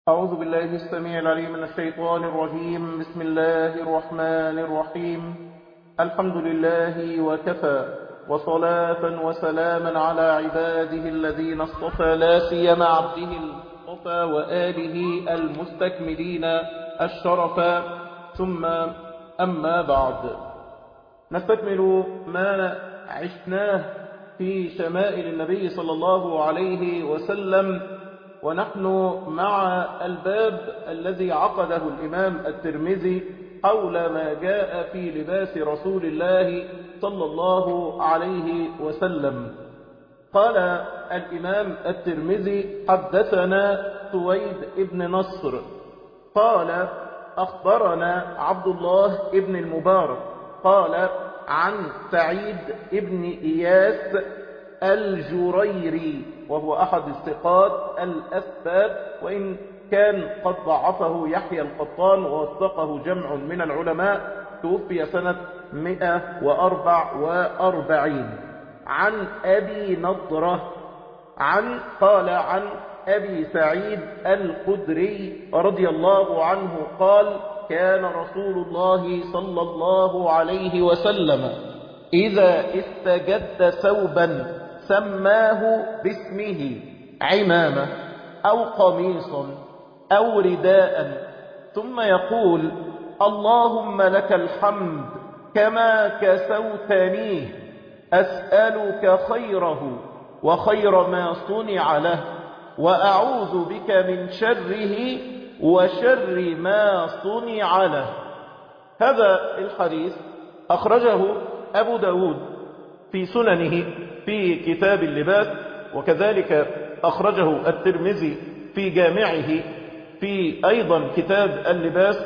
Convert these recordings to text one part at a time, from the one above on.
أعوذ بالله السميع العليم من الشيطان الرجيم بسم الله الرحمن الرحيم الحمد لله وكفى وصلاة وسلاما على عباده الذين اصطفى لا سيما عبده المصطفى وآله المستكملين الشرفا ثم أما بعد نستكمل ما عشناه في شمائل النبي صلى الله عليه وسلم ونحن مع الباب الذي عقده الإمام الترمذي حول ما جاء في لباس رسول الله صلى الله عليه وسلم قال الإمام الترمذي حدثنا سويد ابن نصر قال أخبرنا عبد الله ابن المبارك قال عن سعيد ابن إياس الجريري وهو أحد الثقات الأثبات وإن كان قد ضعفه يحيى القطان ووثقه جمع من العلماء توفي سنة 144 عن أبي نضرة عن قال عن أبي سعيد الخدري رضي الله عنه قال كان رسول الله صلى الله عليه وسلم إذا استجد ثوبا سماه باسمه عمامة أو قميص أو رداء ثم يقول اللهم لك الحمد كما كسوتنيه أسألك خيره وخير ما صنع له وأعوذ بك من شره وشر ما صنع له هذا الحديث أخرجه أبو داود في سننه في كتاب اللباس وكذلك أخرجه الترمذي في جامعه في أيضا كتاب اللباس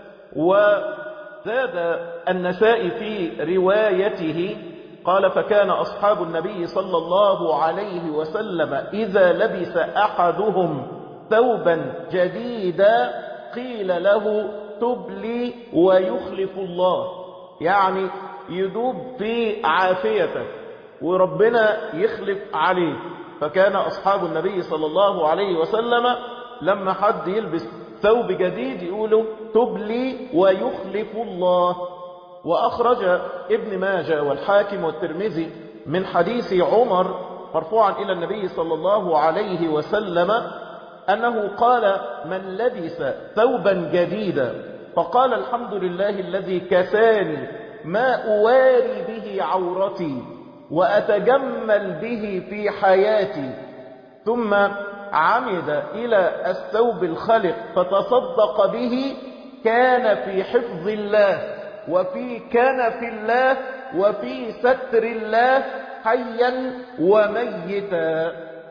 وزاد النساء في روايته قال فكان أصحاب النبي صلى الله عليه وسلم إذا لبس أحدهم ثوبا جديدا قيل له تبلي ويخلف الله يعني يدوب في عافيتك وربنا يخلف عليه فكان أصحاب النبي صلى الله عليه وسلم لما حد يلبس ثوب جديد يقولوا تبلي ويخلف الله وأخرج ابن ماجه والحاكم والترمذي من حديث عمر مرفوعا إلى النبي صلى الله عليه وسلم أنه قال من لبس ثوبا جديدا فقال الحمد لله الذي كساني ما أواري به عورتي وأتجمل به في حياتي ثم عمد إلى الثوب الخلق فتصدق به كان في حفظ الله وفي كنف الله وفي ستر الله حيا وميتا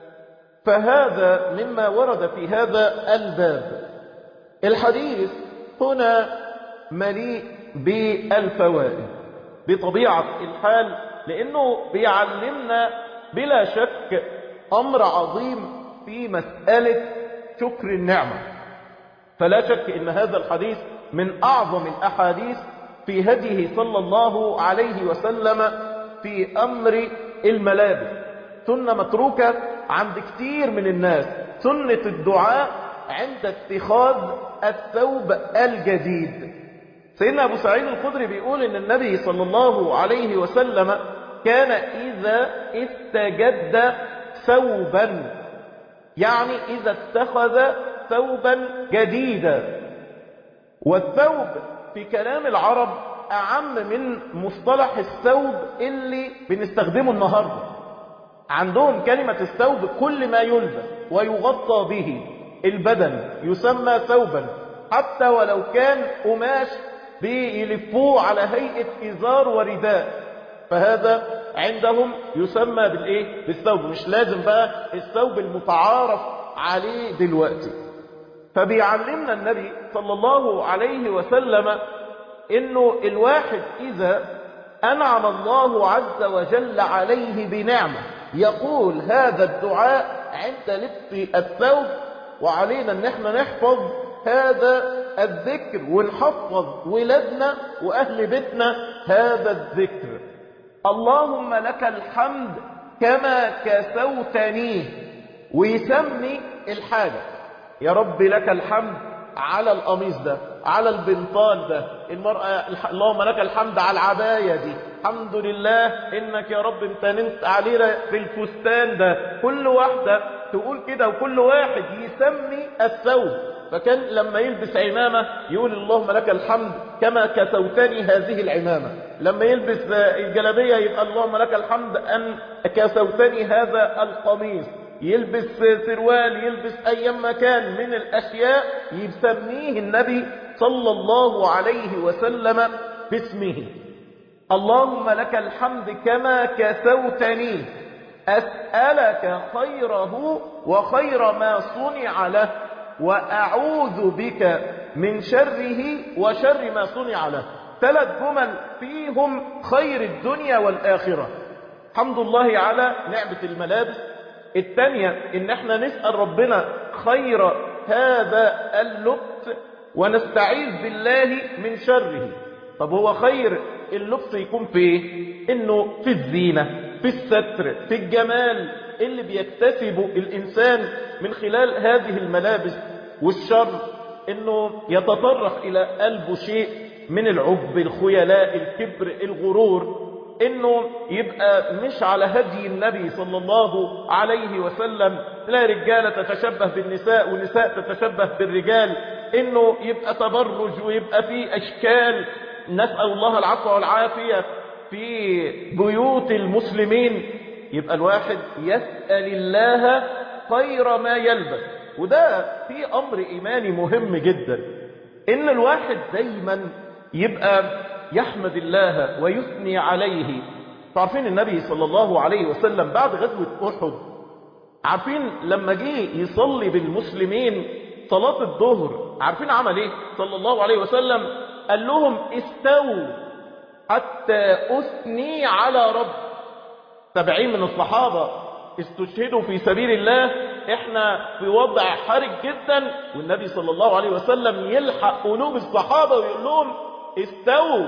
فهذا مما ورد في هذا الباب الحديث هنا مليء بالفوائد بطبيعة الحال لأنه بيعلمنا بلا شك أمر عظيم في مسألة شكر النعمة فلا شك أن هذا الحديث من أعظم الأحاديث في هديه صلى الله عليه وسلم في أمر الملابس سنة متروكة عند كتير من الناس سنة الدعاء عند اتخاذ الثوب الجديد سيدنا أبو سعيد الخدري بيقول إن النبي صلى الله عليه وسلم كان إذا استجد ثوبا يعني إذا اتخذ ثوبا جديدا والثوب في كلام العرب أعم من مصطلح الثوب اللي بنستخدمه النهاردة عندهم كلمة الثوب كل ما يلبس ويغطى به البدن يسمى ثوبا حتى ولو كان قماش بيلفوه على هيئة إزار ورداء فهذا عندهم يسمى بالإيه؟ بالثوب مش لازم بقى الثوب المتعارف عليه دلوقتي فبيعلمنا النبي صلى الله عليه وسلم انه الواحد اذا انعم الله عز وجل عليه بنعمة يقول هذا الدعاء عند لبس الثوب وعلينا ان احنا نحفظ هذا الذكر ونحفظ ولادنا واهل بيتنا هذا الذكر اللهم لك الحمد كما كسوتنيه ويسمي الحاجة يا رب لك الحمد على القميص ده على البنطال ده المرأة اللهم لك الحمد على العباية دي الحمد لله انك يا رب انت نمت علينا في الفستان ده كل واحدة تقول كده وكل واحد يسمي الثوب فكان لما يلبس عمامة يقول اللهم لك الحمد كما كسوتني هذه العمامة لما يلبس الجلبية يبقى اللهم لك الحمد أن كسوتني هذا القميص يلبس سروال يلبس أي مكان من الأشياء يسميه النبي صلى الله عليه وسلم باسمه اللهم لك الحمد كما كسوتني أسألك خيره وخير ما صنع له وأعوذ بك من شره وشر ما صنع له ثلاث جمل فيهم خير الدنيا والآخرة الحمد لله على نعمة الملابس الثانية ان احنا نسأل ربنا خير هذا اللبس ونستعيذ بالله من شره طب هو خير اللبس يكون في ايه انه في الزينة في الستر في الجمال اللي بيكتسبه الانسان من خلال هذه الملابس والشر انه يتطرق الى قلبه شيء من العجب الخيلاء الكبر الغرور انه يبقى مش على هدي النبي صلى الله عليه وسلم لا رجالة تتشبه بالنساء ونساء تتشبه بالرجال انه يبقى تبرج ويبقى فيه اشكال نسأل الله العفو والعافية في بيوت المسلمين يبقى الواحد يسأل الله خير ما يلبس وده في امر ايماني مهم جدا ان الواحد دايما يبقى يحمد الله ويثني عليه تعرفين النبي صلى الله عليه وسلم بعد غزوة أحد عارفين لما جه يصلي بالمسلمين صلاة الظهر عارفين عمل ايه صلى الله عليه وسلم قال لهم استووا حتى أثني على رب سبعين من الصحابة استشهدوا في سبيل الله احنا في وضع حرج جدا والنبي صلى الله عليه وسلم يلحق قلوب الصحابة ويقول لهم استووا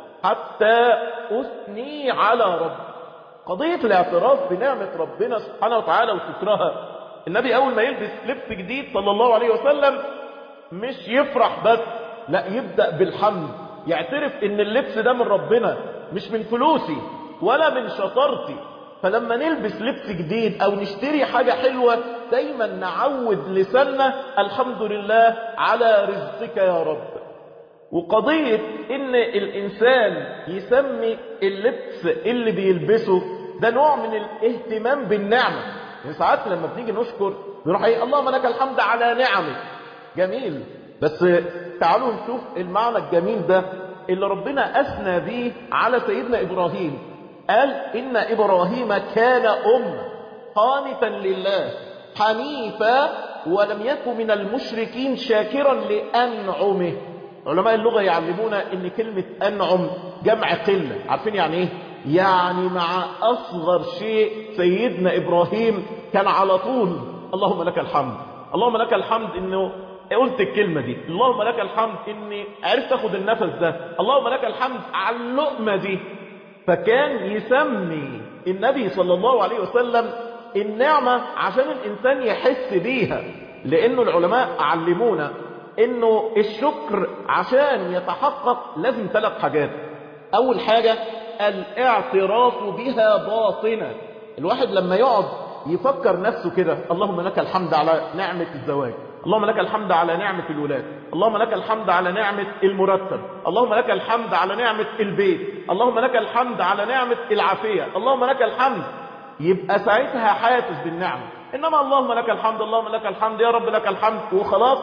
حتى أثني على رب قضية الاعتراف بنعمة ربنا سبحانه وتعالى وشكرها النبي أول ما يلبس لبس جديد صلى الله عليه وسلم مش يفرح بس لا يبدأ بالحمد يعترف ان اللبس ده من ربنا مش من فلوسي ولا من شطارتي فلما نلبس لبس جديد او نشتري حاجة حلوة دايما نعود لساننا الحمد لله على رزقك يا رب وقضية ان الانسان يسمي اللبس اللي بيلبسه ده نوع من الاهتمام بالنعمة يعني ساعات لما بنيجي نشكر بنروح ايه اللهم لك الحمد على نعمك جميل بس تعالوا نشوف المعنى الجميل ده اللي ربنا اثنى به على سيدنا ابراهيم قال ان ابراهيم كان امه قانتا لله حنيفا ولم يكن من المشركين شاكرا لانعمه علماء اللغة يعلمونا ان كلمة انعم جمع قلة عارفين يعني ايه يعني مع اصغر شيء سيدنا ابراهيم كان على طول اللهم لك الحمد اللهم لك الحمد انه قلت الكلمة دي اللهم لك الحمد اني عرفت اخد النفس ده اللهم لك الحمد على اللقمة دي فكان يسمي النبي صلى الله عليه وسلم النعمة عشان الانسان يحس بيها لانه العلماء علمونا انه الشكر عشان يتحقق لازم ثلاث حاجات اول حاجة الاعتراف بها باطنة الواحد لما يقعد يفكر نفسه كده اللهم لك الحمد على نعمة الزواج اللهم لك الحمد على نعمة الولاد اللهم لك الحمد على نعمة المرتب اللهم لك الحمد على نعمة البيت اللهم لك الحمد على نعمة العافية اللهم لك الحمد يبقى ساعتها حاسس بالنعمة انما اللهم لك الحمد اللهم لك الحمد يا رب لك الحمد وخلاص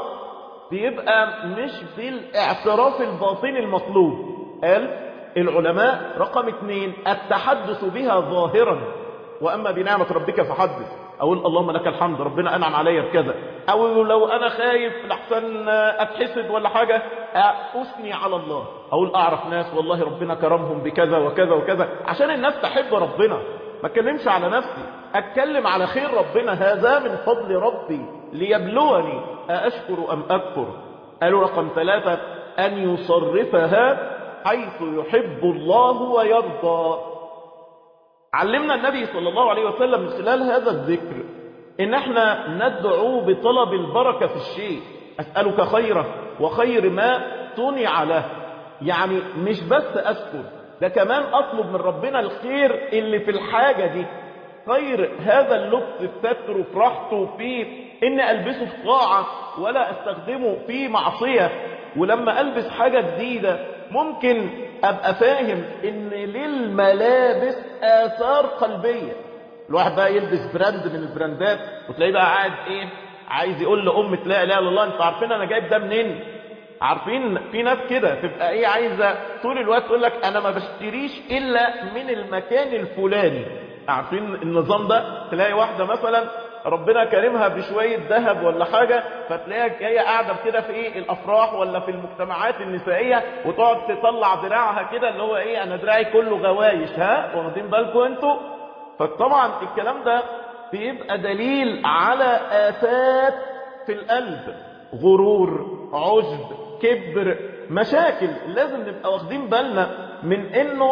بيبقى مش بالاعتراف الباطني المطلوب قال العلماء رقم اثنين التحدث بها ظاهرا واما بنعمة ربك فحدث اقول اللهم لك الحمد ربنا انعم عليا بكذا او لو انا خايف لحسن اتحسد ولا حاجة اثني على الله اقول اعرف ناس والله ربنا كرمهم بكذا وكذا وكذا عشان الناس تحب ربنا ما اتكلمش على نفسي اتكلم على خير ربنا هذا من فضل ربي ليبلوني أأشكر أم أكفر قالوا رقم ثلاثة أن يصرفها حيث يحب الله ويرضى علمنا النبي صلى الله عليه وسلم من خلال هذا الذكر ان احنا ندعو بطلب البركة في الشيء اسألك خيره وخير ما صنع له يعني مش بس اذكر ده كمان اطلب من ربنا الخير اللي في الحاجة دي خير هذا اللبس الستر في راحته فيه ان البسه في طاعة ولا استخدمه في معصية ولما البس حاجة جديدة ممكن ابقى فاهم ان للملابس اثار قلبية الواحد بقى يلبس براند من البراندات وتلاقيه بقى قاعد ايه عايز يقول لام لا اله الا الله انتوا عارفين انا جايب ده منين عارفين في ناس كده تبقى ايه عايزه طول الوقت تقول لك انا ما بشتريش الا من المكان الفلاني عارفين النظام ده تلاقي واحده مثلا ربنا كرمها بشويه ذهب ولا حاجه فتلاقيها جايه قاعده كده في ايه الافراح ولا في المجتمعات النسائيه وتقعد تطلع دراعها كده اللي هو ايه انا دراعي كله غوايش ها واخدين بالكم انتوا فطبعا الكلام ده بيبقى دليل على آفات في القلب غرور عجب كبر مشاكل لازم نبقى واخدين بالنا من انه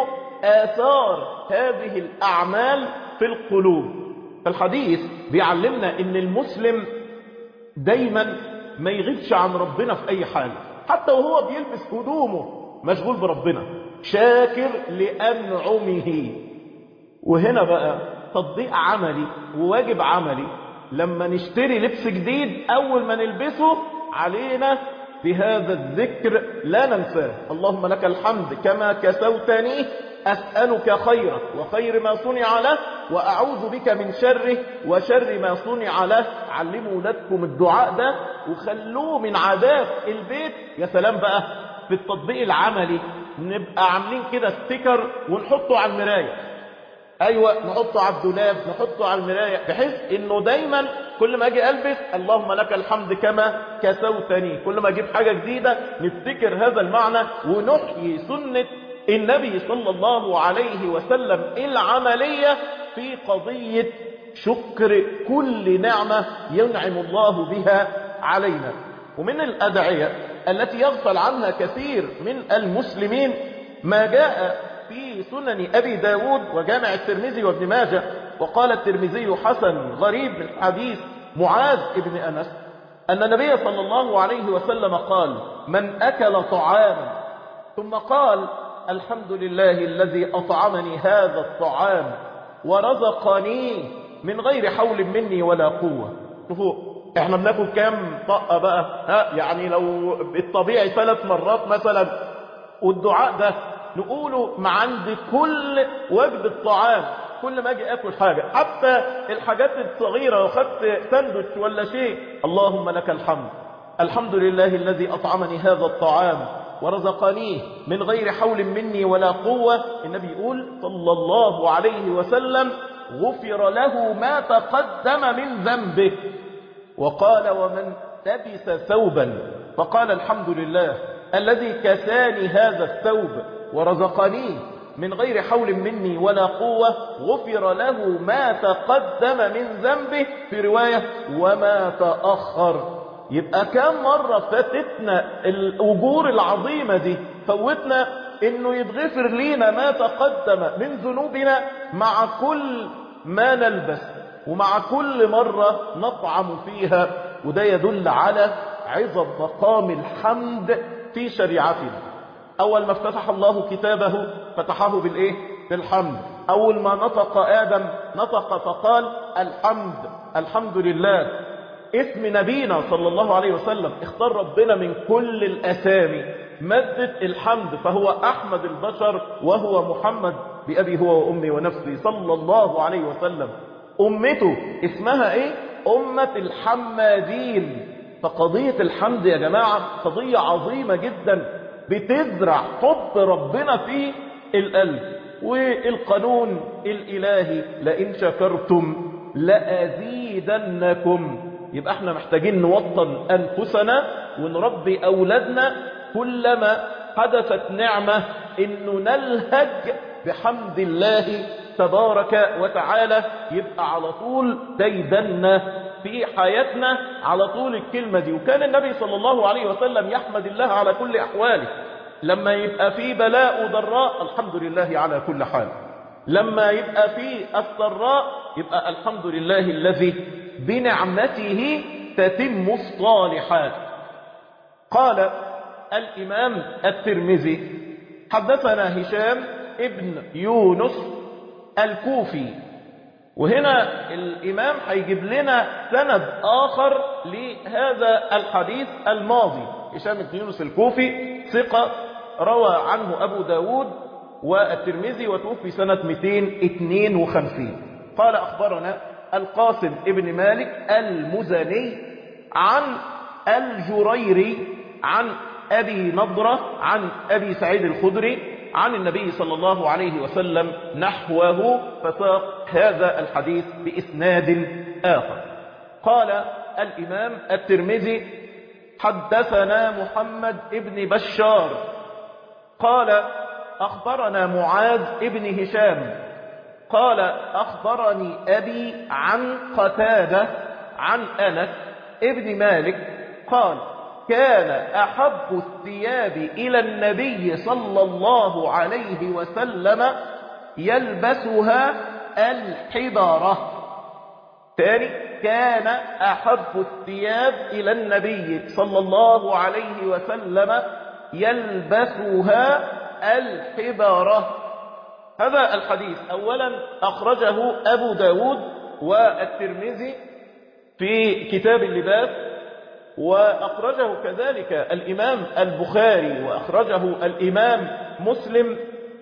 آثار هذه الأعمال في القلوب فالحديث بيعلمنا ان المسلم دايما ما يغيبش عن ربنا في اي حال حتى وهو بيلبس هدومه مشغول بربنا شاكر لأنعمه وهنا بقى تطبيق عملي وواجب عملي لما نشتري لبس جديد أول ما نلبسه علينا بهذا الذكر لا ننساه اللهم لك الحمد كما كسوتني أسألك خيرك وخير ما صنع له وأعوذ بك من شره وشر ما صنع له علموا ولادكم الدعاء ده وخلوه من عادات البيت يا سلام بقى في التطبيق العملي نبقى عاملين كده ستيكر ونحطه على المرايه ايوه نحطه على الدولاب نحطه على المرايه بحيث انه دايما كل ما اجي البس اللهم لك الحمد كما كسوتني كل ما اجيب حاجه جديده نفتكر هذا المعنى ونحيي سنه النبي صلى الله عليه وسلم العمليه في قضيه شكر كل نعمه ينعم الله بها علينا ومن الادعيه التي يغفل عنها كثير من المسلمين ما جاء في سنن أبي داود وجامع الترمذي وابن ماجه وقال الترمذي حسن غريب من حديث معاذ ابن أنس أن النبي صلى الله عليه وسلم قال من أكل طعاما ثم قال الحمد لله الذي أطعمني هذا الطعام ورزقني من غير حول مني ولا قوة شوفوا احنا بناكل كام طقة بقى ها يعني لو الطبيعي ثلاث مرات مثلا والدعاء ده نقوله مع عند كل وجبة طعام كل ما اجي اكل حاجة حتى الحاجات الصغيرة لو خدت ساندوتش ولا شيء اللهم لك الحمد الحمد لله الذي اطعمني هذا الطعام ورزقنيه من غير حول مني ولا قوة النبي يقول صلى الله عليه وسلم غفر له ما تقدم من ذنبه وقال ومن لبس ثوبا فقال الحمد لله الذي كساني هذا الثوب ورزقنيه من غير حول مني ولا قوة غفر له ما تقدم من ذنبه في رواية وما تأخر يبقى كم مرة فاتتنا الأجور العظيمة دي فوتنا انه يتغفر لينا ما تقدم من ذنوبنا مع كل ما نلبس ومع كل مرة نطعم فيها وده يدل على عظم مقام الحمد في شريعتنا أول ما افتتح الله كتابه فتحه بالإيه؟ بالحمد أول ما نطق آدم نطق فقال الحمد الحمد لله اسم نبينا صلى الله عليه وسلم اختار ربنا من كل الأسامي مادة الحمد فهو أحمد البشر وهو محمد بأبي هو وأمي ونفسي صلى الله عليه وسلم أمته اسمها إيه؟ أمة الحمادين فقضية الحمد يا جماعة قضية عظيمة جدا بتزرع حب ربنا في القلب والقانون الإلهي لئن شكرتم لأزيدنكم يبقى احنا محتاجين نوطن أنفسنا ونربي أولادنا كلما حدثت نعمة انه نلهج بحمد الله تبارك وتعالى يبقى على طول ديدنا في حياتنا على طول الكلمة دي وكان النبي صلى الله عليه وسلم يحمد الله على كل أحواله لما يبقى في بلاء وضراء الحمد لله على كل حال لما يبقى في السراء يبقى الحمد لله الذي بنعمته تتم الصالحات قال الإمام الترمذي حدثنا هشام ابن يونس الكوفي وهنا الإمام هيجيب لنا سند آخر لهذا الحديث الماضي هشام بن يونس الكوفي ثقة روى عنه أبو داود والترمذي وتوفي سنة 252 قال أخبرنا القاسم ابن مالك المزني عن الجريري عن أبي نضرة عن أبي سعيد الخدري عن النبي صلى الله عليه وسلم نحوه فساق هذا الحديث بإسناد آخر قال الإمام الترمذي حدثنا محمد ابن بشار قال أخبرنا معاذ ابن هشام قال أخبرني أبي عن قتادة عن أنس ابن مالك قال كان أحب الثياب إلى النبي صلى الله عليه وسلم يلبسها الحبارة تاني كان أحب الثياب إلى النبي صلى الله عليه وسلم يلبسها الحبارة هذا الحديث أولا أخرجه أبو داود والترمذي في كتاب اللباس وأخرجه كذلك الإمام البخاري وأخرجه الإمام مسلم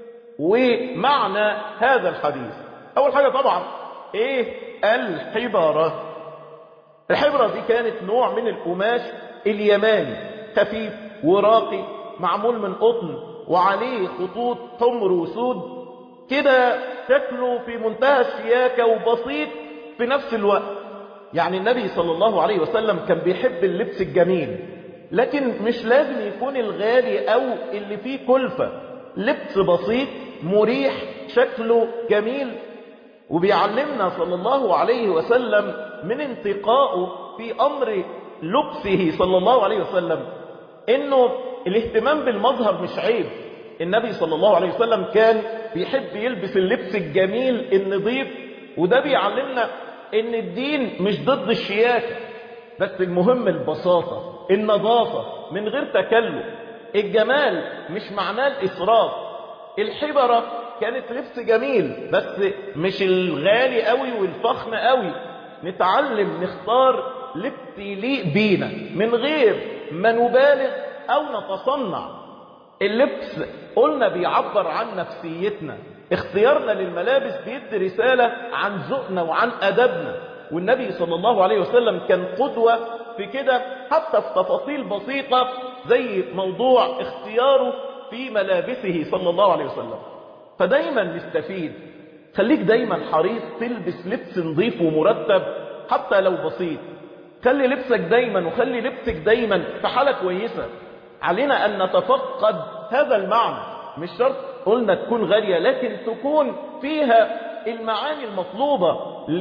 ومعنى هذا الحديث أول حاجة طبعا إيه الحبارة الحبرة دي كانت نوع من القماش اليماني خفيف وراقي معمول من قطن وعليه خطوط حمر وسود كده شكله في منتهى الشياكة وبسيط في نفس الوقت يعني النبي صلى الله عليه وسلم كان بيحب اللبس الجميل لكن مش لازم يكون الغالي أو اللي فيه كلفة لبس بسيط مريح شكله جميل وبيعلمنا صلى الله عليه وسلم من انتقائه في أمر لبسه صلى الله عليه وسلم انه الاهتمام بالمظهر مش عيب النبي صلى الله عليه وسلم كان بيحب يلبس اللبس الجميل النظيف وده بيعلمنا ان الدين مش ضد الشياكة بس المهم البساطة النظافة من غير تكلف الجمال مش معناه الإسراف الحبرة كانت لبس جميل بس مش الغالي قوي والفخم قوي نتعلم نختار لبس يليق بينا من غير ما نبالغ أو نتصنع اللبس قلنا بيعبر عن نفسيتنا اختيارنا للملابس بيدي رسالة عن ذوقنا وعن أدبنا والنبي صلى الله عليه وسلم كان قدوة في كده حتى في تفاصيل بسيطة زي موضوع اختياره في ملابسه صلى الله عليه وسلم فدايما نستفيد خليك دايما حريص تلبس لبس نظيف ومرتب حتى لو بسيط خلي لبسك دايما وخلي لبسك دايما في حالة كويسة علينا أن نتفقد هذا المعنى مش شرط قلنا تكون غالية لكن تكون فيها المعاني المطلوبة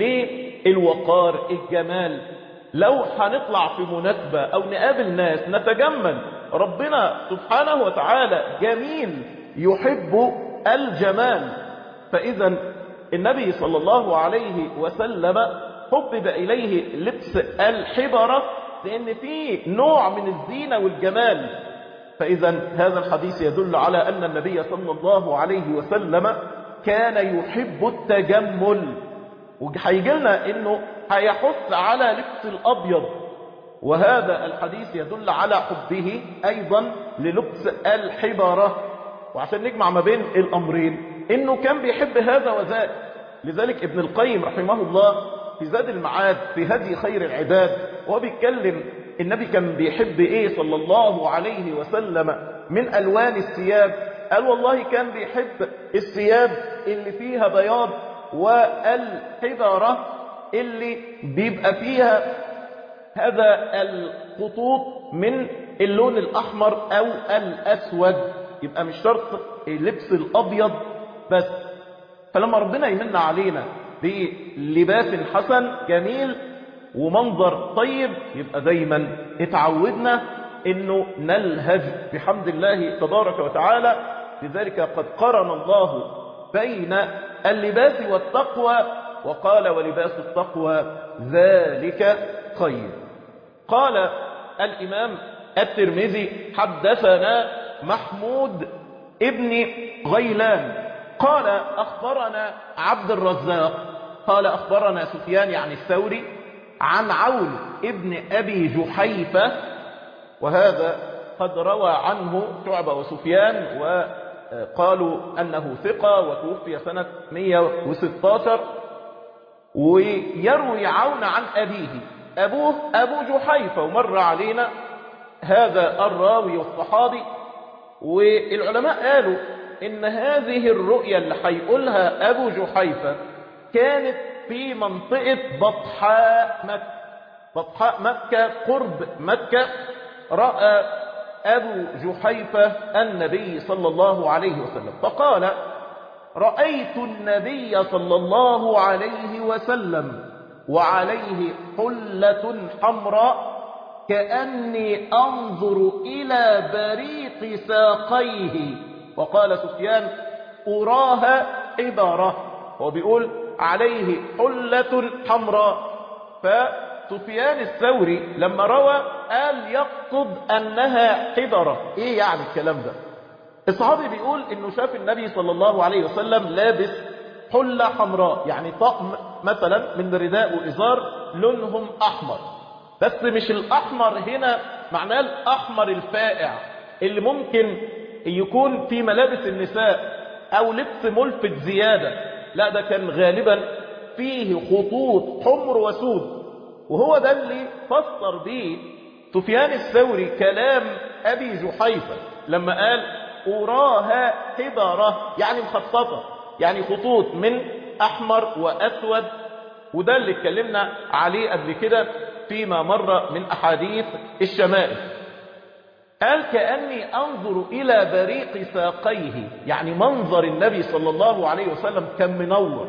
للوقار الجمال لو هنطلع في مناسبة أو نقابل ناس نتجمل ربنا سبحانه وتعالى جميل يحب الجمال فإذا النبي صلى الله عليه وسلم حبب إليه لبس الحبرة لأن فيه نوع من الزينة والجمال فإذا هذا الحديث يدل على أن النبي صلى الله عليه وسلم كان يحب التجمل وهيجي لنا انه هيحث على لبس الابيض وهذا الحديث يدل على حبه ايضا للبس الحبارة وعشان نجمع ما بين الامرين انه كان بيحب هذا وذاك لذلك ابن القيم رحمه الله في زاد المعاد في هدي خير العباد وهو بيتكلم النبي كان بيحب ايه صلى الله عليه وسلم من الوان الثياب قال والله كان بيحب الثياب اللي فيها بياض والحذرة اللي بيبقى فيها هذا الخطوط من اللون الأحمر أو الأسود يبقى مش شرط اللبس الأبيض بس فلما ربنا يمن علينا بلباس حسن جميل ومنظر طيب يبقى دايما اتعودنا انه نلهج بحمد الله تبارك وتعالى لذلك قد قرن الله بين اللباس والتقوى وقال ولباس التقوى ذلك خير قال الإمام الترمذي حدثنا محمود ابن غيلان قال أخبرنا عبد الرزاق قال أخبرنا سفيان يعني الثوري عن عون ابن أبي جحيفة وهذا قد روى عنه شعبة وسفيان وقالوا أنه ثقة وتوفي سنة 116 ويروي عون عن أبيه أبوه أبو جحيفة ومر علينا هذا الراوي والصحابي والعلماء قالوا إن هذه الرؤية اللي هيقولها أبو جحيفة كانت في منطقة بطحاء مكة بطحاء مكة قرب مكة رأى أبو جحيفة النبي صلى الله عليه وسلم فقال رأيت النبي صلى الله عليه وسلم وعليه حلة حمراء كأني أنظر إلى بريق ساقيه وقال سفيان أراها عبارة هو بيقول عليه حلة حمراء فسفيان الثوري لما روى قال يقصد أنها حبرة إيه يعني الكلام ده الصحابي بيقول إنه شاف النبي صلى الله عليه وسلم لابس حلة حمراء يعني طقم مثلا من رداء وإزار لونهم أحمر بس مش الأحمر هنا معناه الأحمر الفائع اللي ممكن يكون في ملابس النساء أو لبس ملفت زيادة لا ده كان غالبا فيه خطوط حمر وسود وهو ده اللي فسر به سفيان الثوري كلام أبي جحيفة لما قال أراها حبرة يعني مخططة يعني خطوط من أحمر وأسود وده اللي اتكلمنا عليه قبل كده فيما مر من أحاديث الشمائل قال كأني أنظر إلى بريق ساقيه يعني منظر النبي صلى الله عليه وسلم كان منور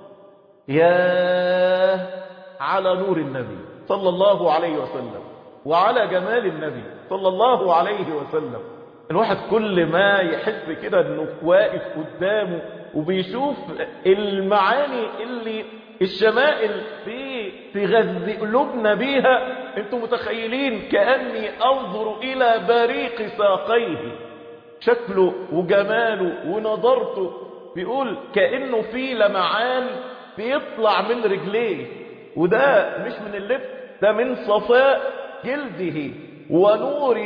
يا على نور النبي صلى الله عليه وسلم وعلى جمال النبي صلى الله عليه وسلم الواحد كل ما يحس كده انه واقف قدامه وبيشوف المعاني اللي الشمائل في تغذي قلوبنا بيها انتم متخيلين كأني انظر الى بريق ساقيه شكله وجماله ونضرته بيقول كأنه في لمعان بيطلع من رجليه وده مش من اللبس ده من صفاء جلده ونور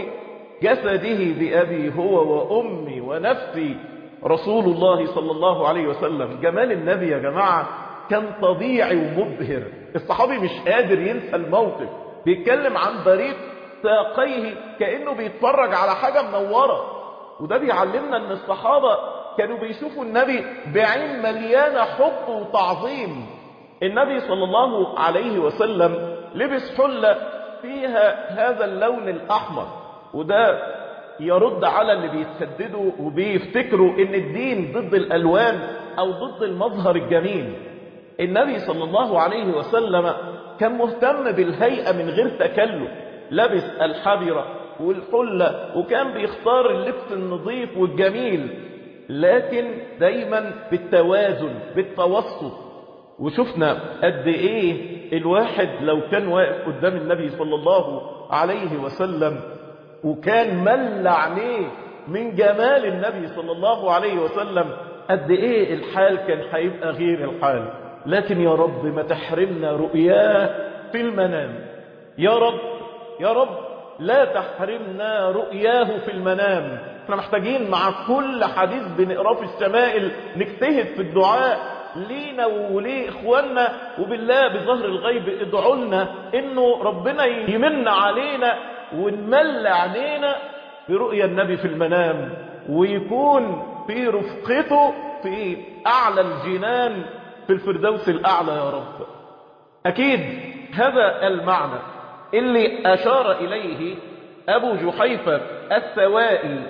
جسده بأبي هو وأمي ونفسي رسول الله صلى الله عليه وسلم جمال النبي يا جماعة كان طبيعي ومبهر الصحابي مش قادر ينسى الموقف بيتكلم عن بريق ساقيه كأنه بيتفرج على حاجة منورة وده بيعلمنا ان الصحابة كانوا بيشوفوا النبي بعين مليانة حب وتعظيم النبي صلى الله عليه وسلم لبس حلة فيها هذا اللون الأحمر وده يرد على اللي بيتسددوا وبيفتكروا ان الدين ضد الألوان أو ضد المظهر الجميل النبي صلى الله عليه وسلم كان مهتم بالهيئة من غير تكلف لبس الحبرة والحلة وكان بيختار اللبس النظيف والجميل لكن دايما بالتوازن بالتوسط وشفنا قد ايه الواحد لو كان واقف قدام النبي صلى الله عليه وسلم وكان مل عينيه من جمال النبي صلى الله عليه وسلم قد ايه الحال كان هيبقى غير الحال لكن يا رب ما تحرمنا رؤياه في المنام يا رب يا رب لا تحرمنا رؤياه في المنام احنا محتاجين مع كل حديث بنقراه في الشمائل نجتهد في الدعاء لينا وليه اخواننا وبالله بظهر الغيب ادعوا لنا انه ربنا يمن علينا ونمل عينينا برؤيا النبي في المنام ويكون في رفقته في اعلى الجنان في الفردوس الاعلى يا رب اكيد هذا المعنى اللي اشار اليه ابو جحيفة الثوائي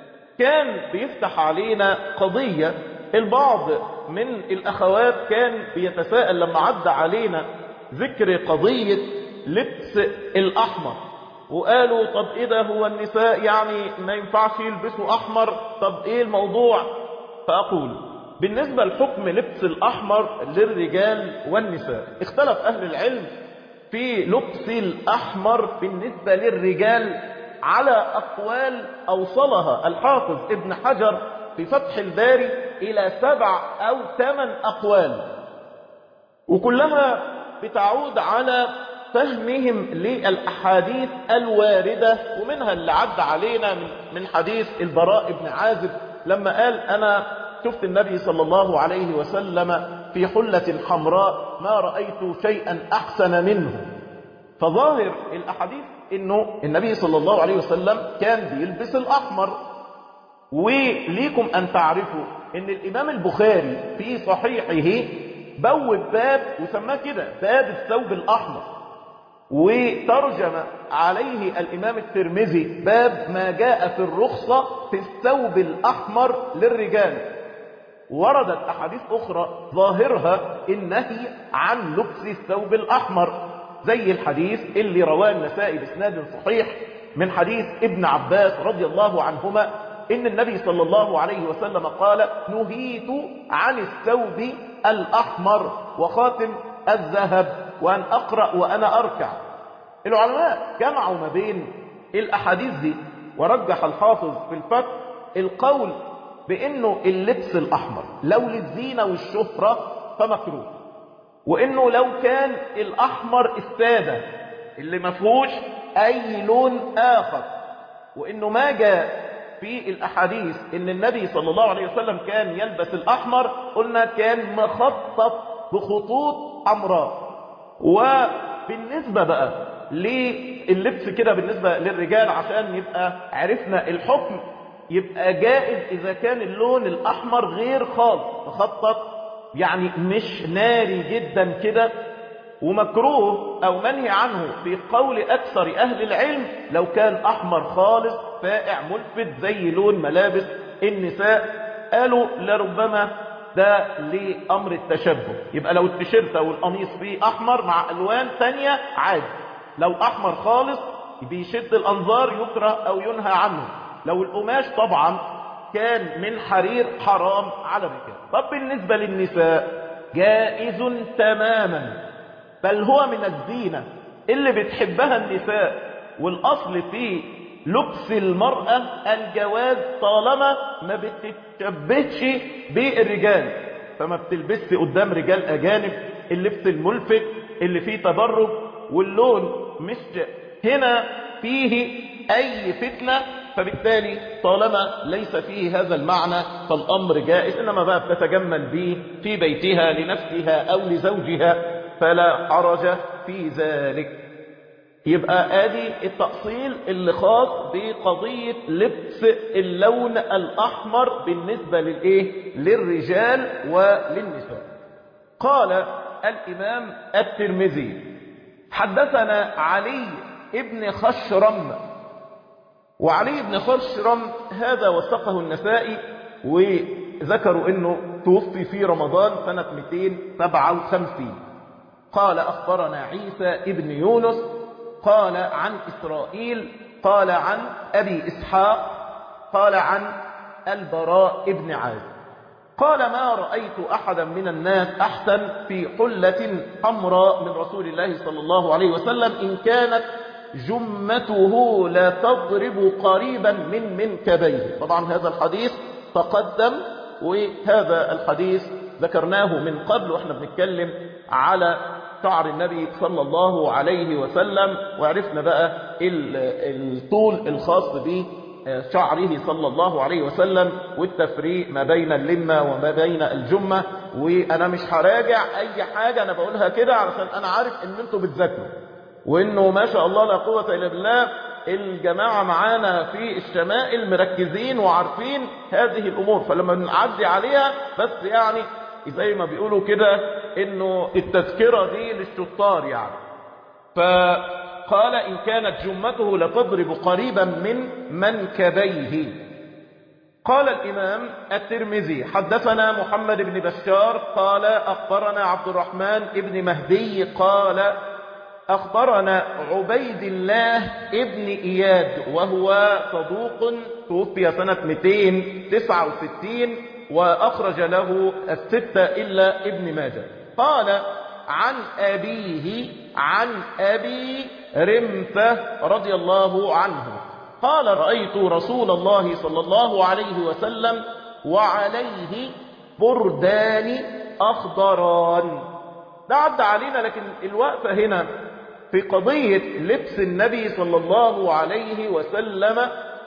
كان بيفتح علينا قضية البعض من الأخوات كان بيتساءل لما عدى علينا ذكر قضية لبس الأحمر وقالوا طب ايه ده هو النساء يعني ما ينفعش يلبسوا أحمر طب ايه الموضوع فأقول بالنسبة لحكم لبس الأحمر للرجال والنساء اختلف أهل العلم في لبس الأحمر بالنسبة للرجال على أقوال أوصلها الحافظ ابن حجر في فتح الباري إلى سبع أو ثمان أقوال وكلها بتعود على فهمهم للأحاديث الواردة ومنها اللي عد علينا من, من حديث البراء بن عازب لما قال أنا شفت النبي صلى الله عليه وسلم في حلة حمراء ما رأيت شيئا أحسن منه فظاهر الأحاديث أنه النبي صلى الله عليه وسلم كان بيلبس الأحمر وليكم أن تعرفوا أن الإمام البخاري في صحيحه بوب باب وسماه كده باب الثوب الأحمر وترجم عليه الإمام الترمذي باب ما جاء في الرخصة في الثوب الأحمر للرجال وردت أحاديث أخرى ظاهرها النهي عن لبس الثوب الأحمر زي الحديث اللي رواه النسائي بإسناد صحيح من حديث ابن عباس رضي الله عنهما إن النبي صلى الله عليه وسلم قال نهيت عن الثوب الأحمر وخاتم الذهب وأن أقرأ وأنا أركع العلماء جمعوا ما بين الأحاديث دي ورجح الحافظ في الفتح القول بأنه اللبس الأحمر لو للزينة والشهرة فمكروه وأنه لو كان الأحمر السادة اللي ما فيهوش أي لون آخر وأنه ما جاء في الأحاديث أن النبي صلى الله عليه وسلم كان يلبس الأحمر قلنا كان مخطط بخطوط حمراء وبالنسبة بقى للبس كده بالنسبة للرجال عشان يبقى عرفنا الحكم يبقى جائز إذا كان اللون الأحمر غير خالص مخطط يعني مش ناري جدا كده ومكروه أو منهي عنه في قول أكثر أهل العلم لو كان أحمر خالص فائع ملفت زي لون ملابس النساء قالوا لربما ده لأمر التشبه يبقى لو التيشيرت أو القميص فيه أحمر مع ألوان تانية عادي لو أحمر خالص بيشد الأنظار يكره أو ينهى عنه لو القماش طبعا كان من حرير حرام على الرجال طب بالنسبة للنساء جائز تماما بل هو من الزينة اللي بتحبها النساء والأصل في لبس المرأة الجواز طالما ما بتتشبهش بالرجال فما بتلبسش قدام رجال أجانب اللبس الملفت اللي فيه تبرج واللون مش هنا فيه أي فتنة فبالتالي طالما ليس فيه هذا المعنى فالأمر جائز إنما بقى بتتجمل به في بيتها لنفسها أو لزوجها فلا حرج في ذلك يبقى ادي التأصيل اللي خاص بقضية لبس اللون الأحمر بالنسبة للإيه؟ للرجال وللنساء قال الإمام الترمذي حدثنا علي ابن خشرم وعلي بن خشرم هذا وثقه النسائي وذكروا انه توفي في رمضان سنة 257 قال أخبرنا عيسى ابن يونس قال عن إسرائيل قال عن أبي إسحاق قال عن البراء ابن عازب قال ما رأيت أحدا من الناس أحسن في حلة حمراء من رسول الله صلى الله عليه وسلم إن كانت جمته لا تضرب قريبا من منكبيه طبعا هذا الحديث تقدم وهذا الحديث ذكرناه من قبل واحنا بنتكلم على شعر النبي صلى الله عليه وسلم وعرفنا بقى الطول الخاص به شعره صلى الله عليه وسلم والتفريق ما بين اللمة وما بين الجمة وانا مش هراجع اي حاجة انا بقولها كده علشان انا عارف ان انتوا بتذاكروا وانه ما شاء الله لا قوة الا بالله الجماعة معانا في الشمائل مركزين وعارفين هذه الامور فلما بنعدي عليها بس يعني زي ما بيقولوا كده انه التذكرة دي للشطار يعني فقال ان كانت جمته لتضرب قريبا من منكبيه قال الامام الترمذي حدثنا محمد بن بشار قال اخبرنا عبد الرحمن بن مهدي قال أخبرنا عبيد الله ابن إياد وهو صدوق توفي سنة 269 وأخرج له الستة إلا ابن ماجه قال عن أبيه عن أبي رمثة رضي الله عنه قال رأيت رسول الله صلى الله عليه وسلم وعليه بردان أخضران ده عدى علينا لكن الوقفة هنا في قضية لبس النبي صلى الله عليه وسلم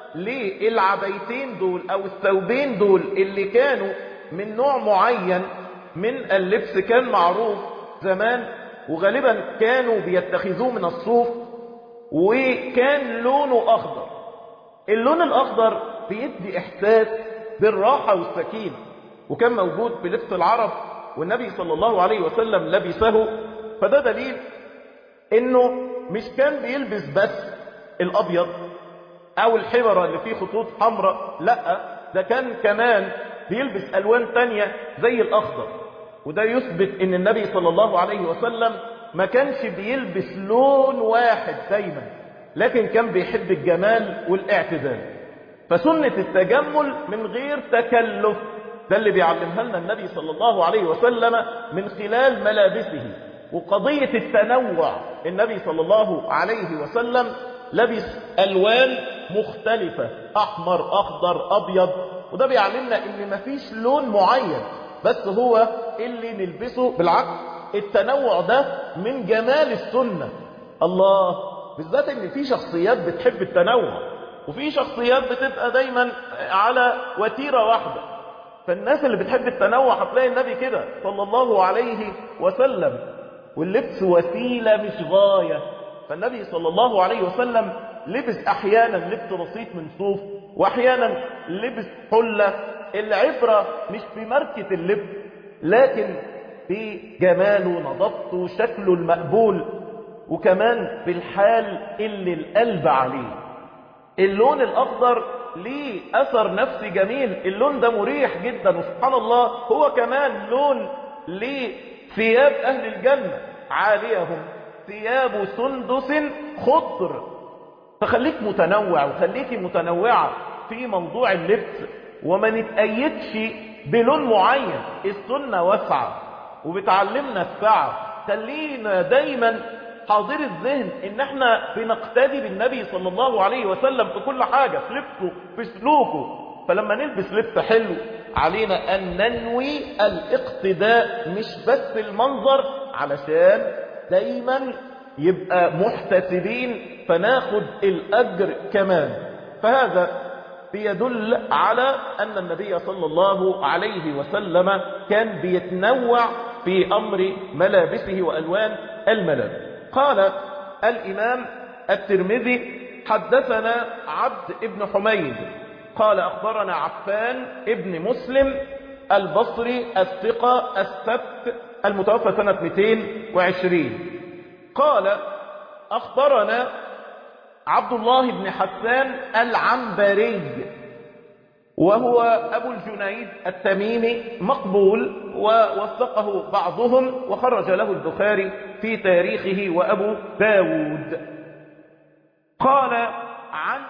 للعبيتين دول أو الثوبين دول اللي كانوا من نوع معين من اللبس كان معروف زمان وغالبا كانوا بيتخذوه من الصوف وكان لونه أخضر اللون الأخضر بيدي إحساس بالراحة والسكينة وكان موجود في لبس العرب والنبي صلى الله عليه وسلم لبسه فده دليل انه مش كان بيلبس بس الابيض او الحبرة اللي فيه خطوط حمراء لا ده كان كمان بيلبس الوان تانية زي الاخضر وده يثبت ان النبي صلى الله عليه وسلم ما كانش بيلبس لون واحد دايما لكن كان بيحب الجمال والاعتدال فسنة التجمل من غير تكلف ده اللي بيعلمها لنا النبي صلى الله عليه وسلم من خلال ملابسه وقضية التنوع النبي صلى الله عليه وسلم لبس ألوان مختلفة أحمر أخضر أبيض وده بيعلمنا إن مفيش لون معين بس هو اللي نلبسه بالعكس التنوع ده من جمال السنة الله بالذات إن في شخصيات بتحب التنوع وفي شخصيات بتبقى دايما على وتيرة واحدة فالناس اللي بتحب التنوع هتلاقي النبي كده صلى الله عليه وسلم واللبس وسيلة مش غاية فالنبي صلى الله عليه وسلم لبس احيانا لبس بسيط من صوف واحيانا لبس حلة العبرة مش في ماركة اللبس لكن في جماله نظافته شكله المقبول وكمان في الحال اللي القلب عليه اللون الاخضر ليه اثر نفسي جميل اللون ده مريح جدا وسبحان الله هو كمان لون لثياب اهل الجنة عاليهم ثياب سندس خضر فخليك متنوع وخليكي متنوعة في موضوع اللبس وما نتأيدش بلون معين السنة واسعة وبتعلمنا السعة خلينا دايما حاضر الذهن ان احنا بنقتدي بالنبي صلى الله عليه وسلم في كل حاجة في لبسه في سلوكه فلما نلبس لبس حلو علينا ان ننوي الاقتداء مش بس المنظر علشان دايما يبقى محتسبين فناخد الاجر كمان فهذا بيدل على ان النبي صلى الله عليه وسلم كان بيتنوع في امر ملابسه والوان الملابس قال الإمام الترمذي حدثنا عبد ابن حميد قال أخبرنا عفان ابن مسلم البصري الثقة السبت المتوفى سنة 220 قال أخبرنا عبد الله بن حسان العنبري وهو أبو الجنيد التميمي مقبول ووثقه بعضهم وخرج له البخاري في تاريخه وأبو داود قال عن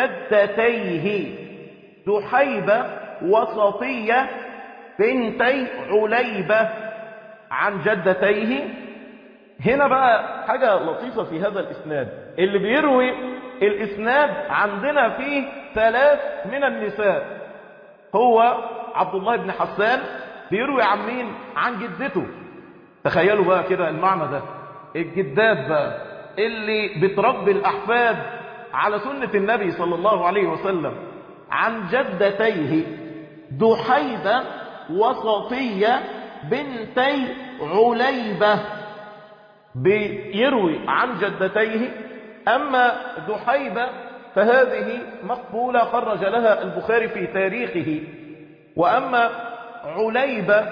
جدتيه دحيبة وصفية بنتي عليبة عن جدتيه هنا بقى حاجة لطيفة في هذا الإسناد اللي بيروي الإسناد عندنا فيه ثلاث من النساء هو عبد الله بن حسان بيروي عن مين عن جدته تخيلوا بقى كده المعنى ده الجدات بقى اللي بتربي الأحفاد على سنة النبي صلى الله عليه وسلم عن جدتيه دحيبة وصفية بنتي عليبة بيروي عن جدتيه أما دحيبة فهذه مقبولة خرج لها البخاري في تاريخه وأما عليبة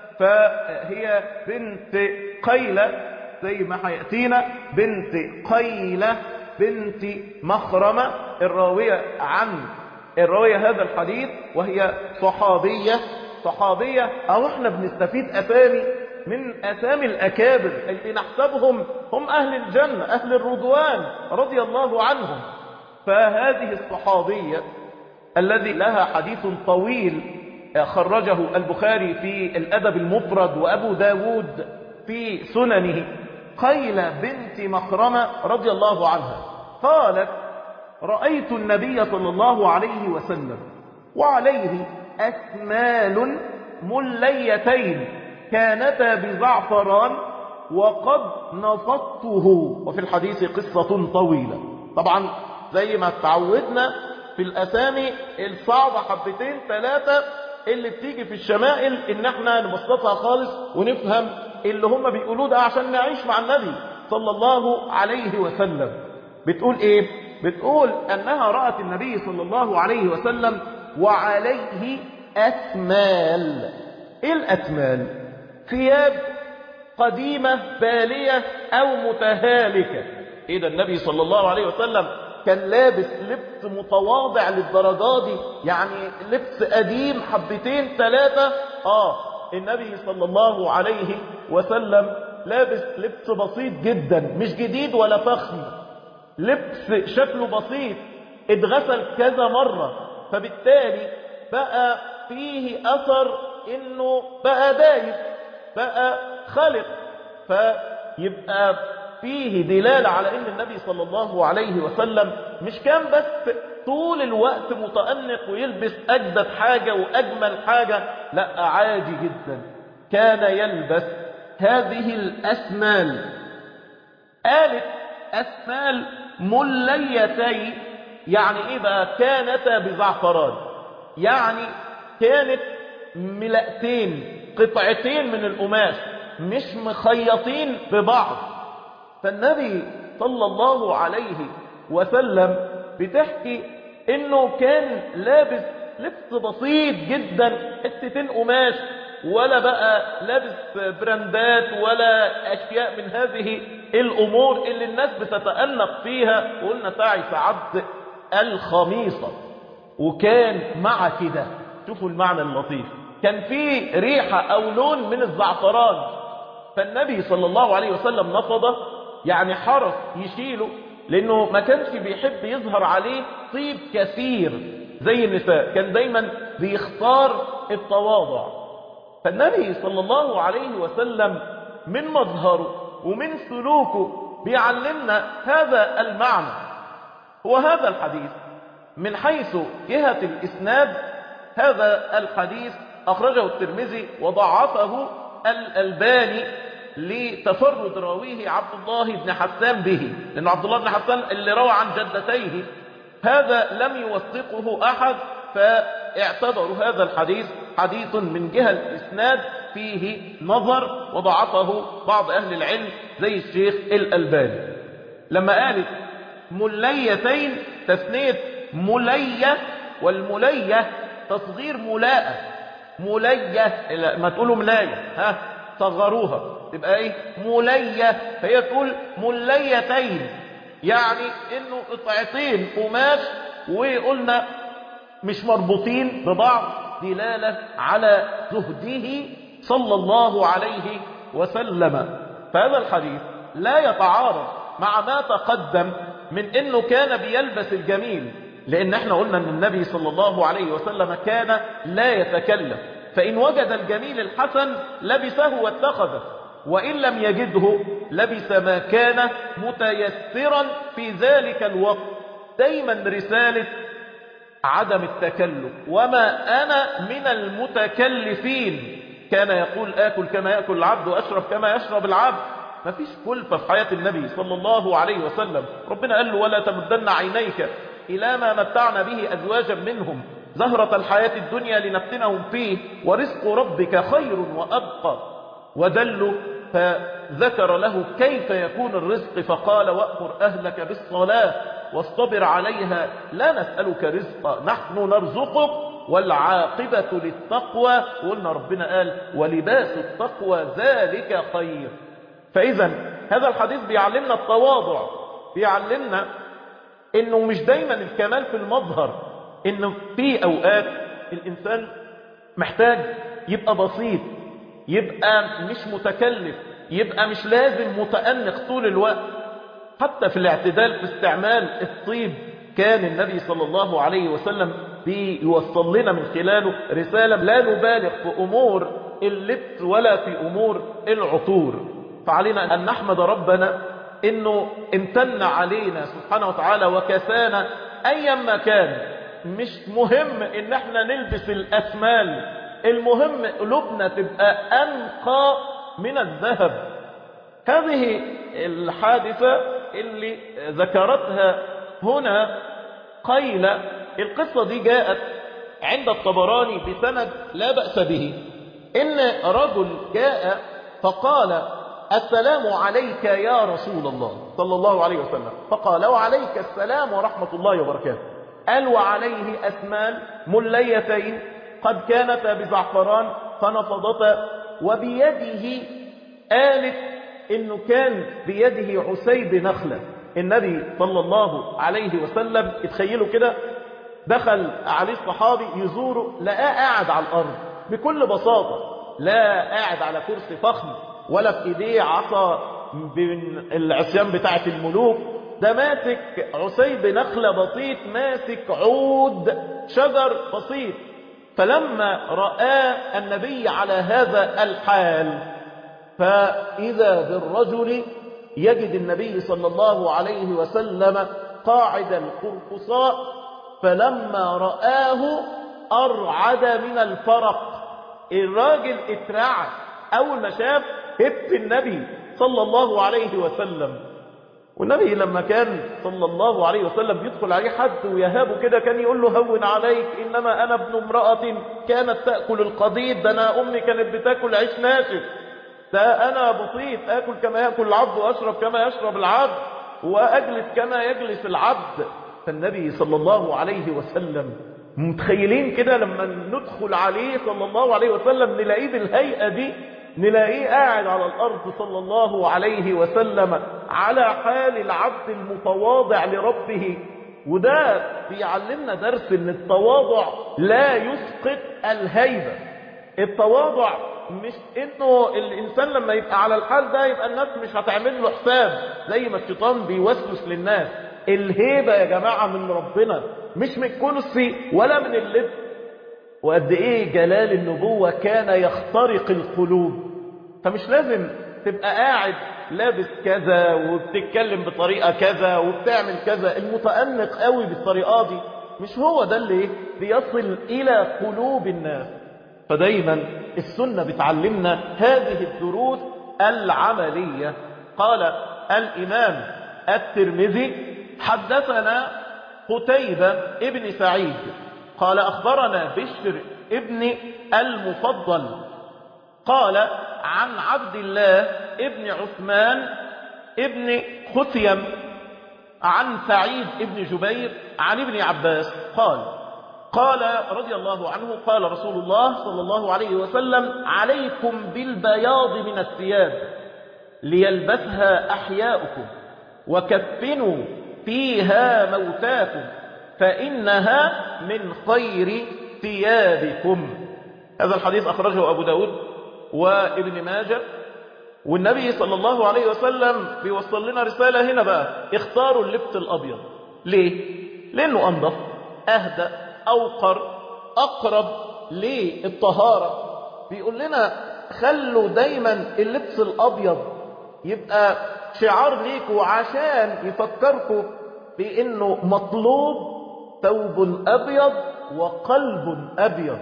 فهي بنت قيلة زي ما حيأتينا بنت قيلة بنت مخرمة الراوية عن الراوية هذا الحديث وهي صحابية صحابية أو احنا بنستفيد أسامي من أسامي الأكابر اللي نحسبهم هم أهل الجنة أهل الرضوان رضي الله عنهم فهذه الصحابية الذي لها حديث طويل خرجه البخاري في الأدب المفرد وأبو داود في سننه قيل بنت مخرمة رضي الله عنها قالت رأيت النبي صلى الله عليه وسلم وعليه أسمال مليتين كانتا بزعفران وقد نصته وفي الحديث قصة طويلة طبعا زي ما تعودنا في الأسامي الصعبة حبتين ثلاثة اللي بتيجي في الشمائل ان احنا نبسطها خالص ونفهم اللي هم بيقولوه ده عشان نعيش مع النبي صلى الله عليه وسلم بتقول ايه بتقول انها رأت النبي صلى الله عليه وسلم وعليه أثمال ايه الأثمال ثياب قديمة بالية أو متهالكة ايه ده النبي صلى الله عليه وسلم كان لابس لبس متواضع للدرجة دي يعني لبس قديم حبتين ثلاثة اه النبي صلى الله عليه وسلم لابس لبس بسيط جدا مش جديد ولا فخم لبس شكله بسيط اتغسل كذا مرة فبالتالي بقى فيه أثر انه بقى دايب بقى خلق فيبقى فيه دلالة على ان النبي صلى الله عليه وسلم مش كان بس طول الوقت متأنق ويلبس أجدد حاجة وأجمل حاجة لا عادي جدا كان يلبس هذه الأسمال قالت أسمال مليتي يعني إيه بقى كانتا بزعفران يعني كانت ملأتين قطعتين من القماش مش مخيطين ببعض فالنبي صلى الله عليه وسلم بتحكي انه كان لابس لبس بسيط جدا حتتين قماش ولا بقى لابس براندات ولا اشياء من هذه الامور اللي الناس بتتأنق فيها وقلنا تعس عبد الخميصة وكان مع كده شوفوا المعنى اللطيف كان في ريحة او لون من الزعفران فالنبي صلى الله عليه وسلم نفضه يعني حرص يشيله لانه ما كانش بيحب يظهر عليه طيب كثير زي النساء كان دايما بيختار التواضع فالنبي صلى الله عليه وسلم من مظهره ومن سلوكه بيعلمنا هذا المعنى وهذا الحديث من حيث جهة الإسناد هذا الحديث أخرجه الترمذي وضعفه الألباني لتفرد راويه عبد الله بن حسان به لأن عبد الله بن حسان اللي روى عن جدتيه هذا لم يوثقه أحد فاعتبروا هذا الحديث حديث من جهة الإسناد فيه نظر وضعفه بعض أهل العلم زي الشيخ الألباني لما قالت مليتين تثنية ملية والملية تصغير ملاءة ملية ما تقولوا ملاية ها صغروها تبقى ايه ملية فهي تقول مليتين يعني انه قطعتين قماش وقلنا مش مربوطين ببعض دلالة على زهده صلى الله عليه وسلم فهذا الحديث لا يتعارض مع ما تقدم من انه كان بيلبس الجميل لان احنا قلنا ان النبي صلى الله عليه وسلم كان لا يتكلم فإن وجد الجميل الحسن لبسه واتخذه وإن لم يجده لبس ما كان متيسرا في ذلك الوقت دايما رسالة عدم التكلف وما أنا من المتكلفين كان يقول آكل كما يأكل العبد وأشرب كما يشرب العبد ما فيش كلفة في حياة النبي صلى الله عليه وسلم ربنا قال له ولا تمدن عينيك إلى ما متعنا به أزواجا منهم زهرة الحياة الدنيا لنفتنهم فيه ورزق ربك خير وأبقى ودلوا فذكر له كيف يكون الرزق فقال وأمر أهلك بالصلاة واصطبر عليها لا نسألك رزقا نحن نرزقك والعاقبة للتقوى وقلنا ربنا قال ولباس التقوى ذلك خير فإذا هذا الحديث بيعلمنا التواضع بيعلمنا انه مش دايما الكمال في المظهر انه في اوقات الانسان محتاج يبقى بسيط يبقى مش متكلف يبقى مش لازم متأنق طول الوقت حتى في الاعتدال في استعمال الطيب كان النبي صلى الله عليه وسلم بيوصل لنا من خلاله رسالة لا نبالغ في أمور اللبس ولا في أمور العطور فعلينا أن نحمد ربنا إنه امتن علينا سبحانه وتعالى وكسانا أيما كان مش مهم إن احنا نلبس الأسمال المهم قلوبنا تبقى أنقى من الذهب هذه الحادثة اللي ذكرتها هنا قيل القصة دي جاءت عند الطبراني بسند لا بأس به إن رجل جاء فقال السلام عليك يا رسول الله صلى الله عليه وسلم فقال وعليك السلام ورحمة الله وبركاته قال وعليه أسمان مليتين قد كانتا بزعفران فنفضتا وبيده آلت إنه كان بيده عسيب نخلة النبي صلى الله عليه وسلم اتخيلوا كده دخل عليه الصحابي يزوره لقاه قاعد على الأرض بكل بساطة لا قاعد على كرسي فخم ولا في ايديه عصا من العصيان بتاعة الملوك ده ماسك عسيب نخلة بسيط ماسك عود شجر بسيط فلما رآه النبي على هذا الحال فإذا بالرجل يجد النبي صلى الله عليه وسلم قاعد القرقصاء فلما رآه أرعد من الفرق الراجل اترعد أول ما شاف هب النبي صلى الله عليه وسلم والنبي لما كان صلى الله عليه وسلم بيدخل عليه حد ويهابه كده كان يقول له هون عليك إنما أنا ابن امرأة كانت تأكل القضيب ده أنا أمي كانت بتاكل عيش ناشف ده أنا بسيط أكل كما يأكل العبد وأشرب كما يشرب العبد وأجلس كما يجلس العبد فالنبي صلى الله عليه وسلم متخيلين كده لما ندخل عليه صلى الله عليه وسلم نلاقيه بالهيئة دي نلاقيه قاعد على الأرض صلى الله عليه وسلم على حال العبد المتواضع لربه وده بيعلمنا درس ان التواضع لا يسقط الهيبة التواضع مش انه الانسان لما يبقى على الحال ده يبقى الناس مش هتعمل له حساب زي ما الشيطان بيوسوس للناس الهيبة يا جماعة من ربنا مش من الكرسي ولا من اللبس وقد ايه جلال النبوة كان يخترق القلوب فمش لازم تبقى قاعد لابس كذا وبتتكلم بطريقة كذا وبتعمل كذا المتأنق قوي بالطريقة دي مش هو ده اللي بيصل إلى قلوب الناس فدايما السنة بتعلمنا هذه الدروس العملية قال الإمام الترمذي حدثنا قتيبة ابن سعيد قال أخبرنا بشر ابن المفضل قال عن عبد الله ابن عثمان ابن خثيم عن سعيد ابن جبير عن ابن عباس قال قال رضي الله عنه قال رسول الله صلى الله عليه وسلم عليكم بالبياض من الثياب ليلبسها أحياؤكم وكفنوا فيها موتاكم فإنها من خير ثيابكم هذا الحديث أخرجه أبو داود وابن ماجه والنبي صلى الله عليه وسلم بيوصل لنا رسالة هنا بقى اختاروا اللبس الأبيض ليه؟ لأنه أنظف أهدى أوقر أقرب للطهارة بيقول لنا خلوا دايما اللبس الأبيض يبقى شعار ليكوا عشان يفكركوا بأنه مطلوب ثوب أبيض وقلب أبيض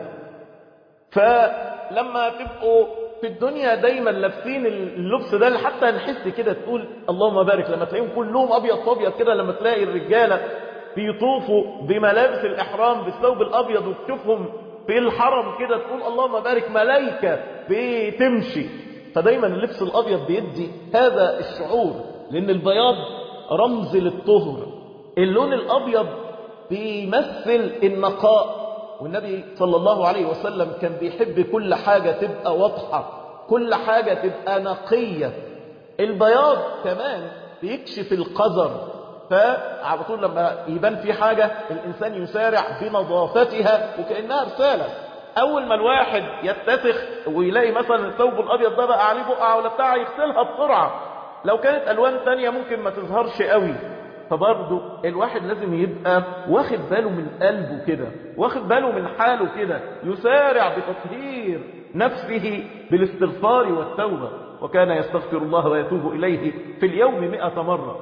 فلما تبقوا في الدنيا دايما لابسين اللبس ده حتى نحس كده تقول اللهم بارك لما تلاقيهم كلهم أبيض فابيض كده لما تلاقي الرجالة بيطوفوا بملابس الإحرام بالثوب الأبيض وتشوفهم في الحرم كده تقول اللهم بارك ملايكة بتمشي فدايما اللبس الأبيض بيدي هذا الشعور لأن البياض رمز للطهر اللون الأبيض بيمثل النقاء والنبي صلى الله عليه وسلم كان بيحب كل حاجة تبقى واضحة كل حاجة تبقى نقية البياض كمان بيكشف القذر فعلى طول لما يبان في حاجة الإنسان يسارع بنظافتها وكأنها رسالة أول ما الواحد يتسخ ويلاقي مثلا الثوب الأبيض ده بقى عليه بقعة ولا بتاع يغسلها بسرعة لو كانت ألوان تانية ممكن ما تظهرش قوي فبرضه الواحد لازم يبقى واخد باله من قلبه كده واخد باله من حاله كده يسارع بتطهير نفسه بالاستغفار والتوبة وكان يستغفر الله ويتوب إليه في اليوم مئة مرة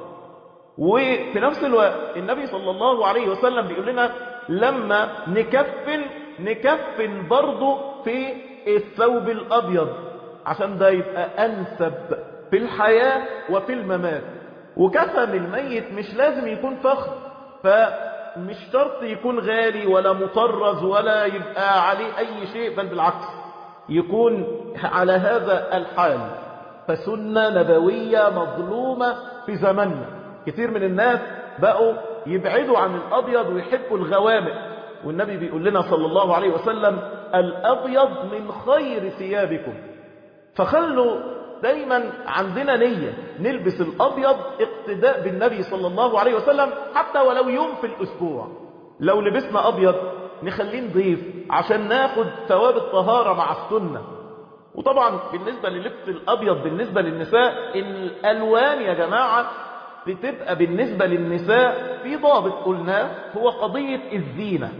وفي نفس الوقت النبي صلى الله عليه وسلم بيقول لنا لما نكفن نكفن برضه في الثوب الأبيض عشان ده يبقى أنسب في الحياة وفي الممات وكفن الميت مش لازم يكون فخر فمش شرط يكون غالي ولا مطرز ولا يبقى عليه أي شيء بل بالعكس يكون على هذا الحال فسنة نبوية مظلومة في زمننا كثير من الناس بقوا يبعدوا عن الأبيض ويحبوا الغوامق والنبي بيقول لنا صلى الله عليه وسلم الأبيض من خير ثيابكم فخلوا دايما عندنا نية نلبس الأبيض اقتداء بالنبي صلى الله عليه وسلم حتى ولو يوم في الأسبوع لو لبسنا أبيض نخليه نضيف عشان ناخد ثواب الطهارة مع السنة وطبعا بالنسبة للبس الأبيض بالنسبة للنساء الألوان يا جماعة بتبقى بالنسبة للنساء في ضابط قلناه هو قضية الزينة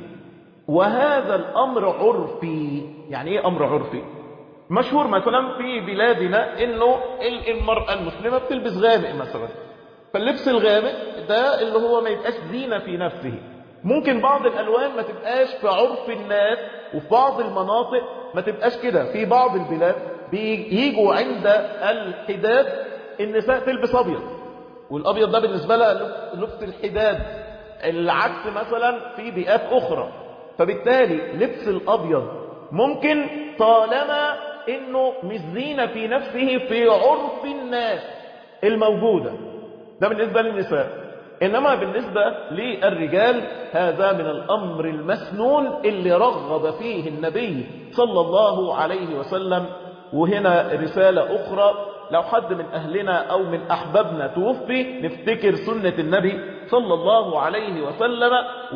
وهذا الأمر عرفي يعني إيه أمر عرفي مشهور مثلا في بلادنا انه المرأة المسلمة بتلبس غامق مثلا فاللبس الغامق ده اللي هو ما يبقاش زينة في نفسه ممكن بعض الالوان ما تبقاش في عرف الناس وفي بعض المناطق ما تبقاش كده في بعض البلاد بيجوا عند الحداد النساء تلبس ابيض والابيض ده بالنسبة لها لبس الحداد العكس مثلا في بيئات اخرى فبالتالي لبس الابيض ممكن طالما انه مش زينة في نفسه في عرف الناس الموجودة ده بالنسبة للنساء انما بالنسبة للرجال هذا من الامر المسنون اللي رغب فيه النبي صلى الله عليه وسلم وهنا رسالة اخرى لو حد من اهلنا او من احبابنا توفي نفتكر سنة النبي صلى الله عليه وسلم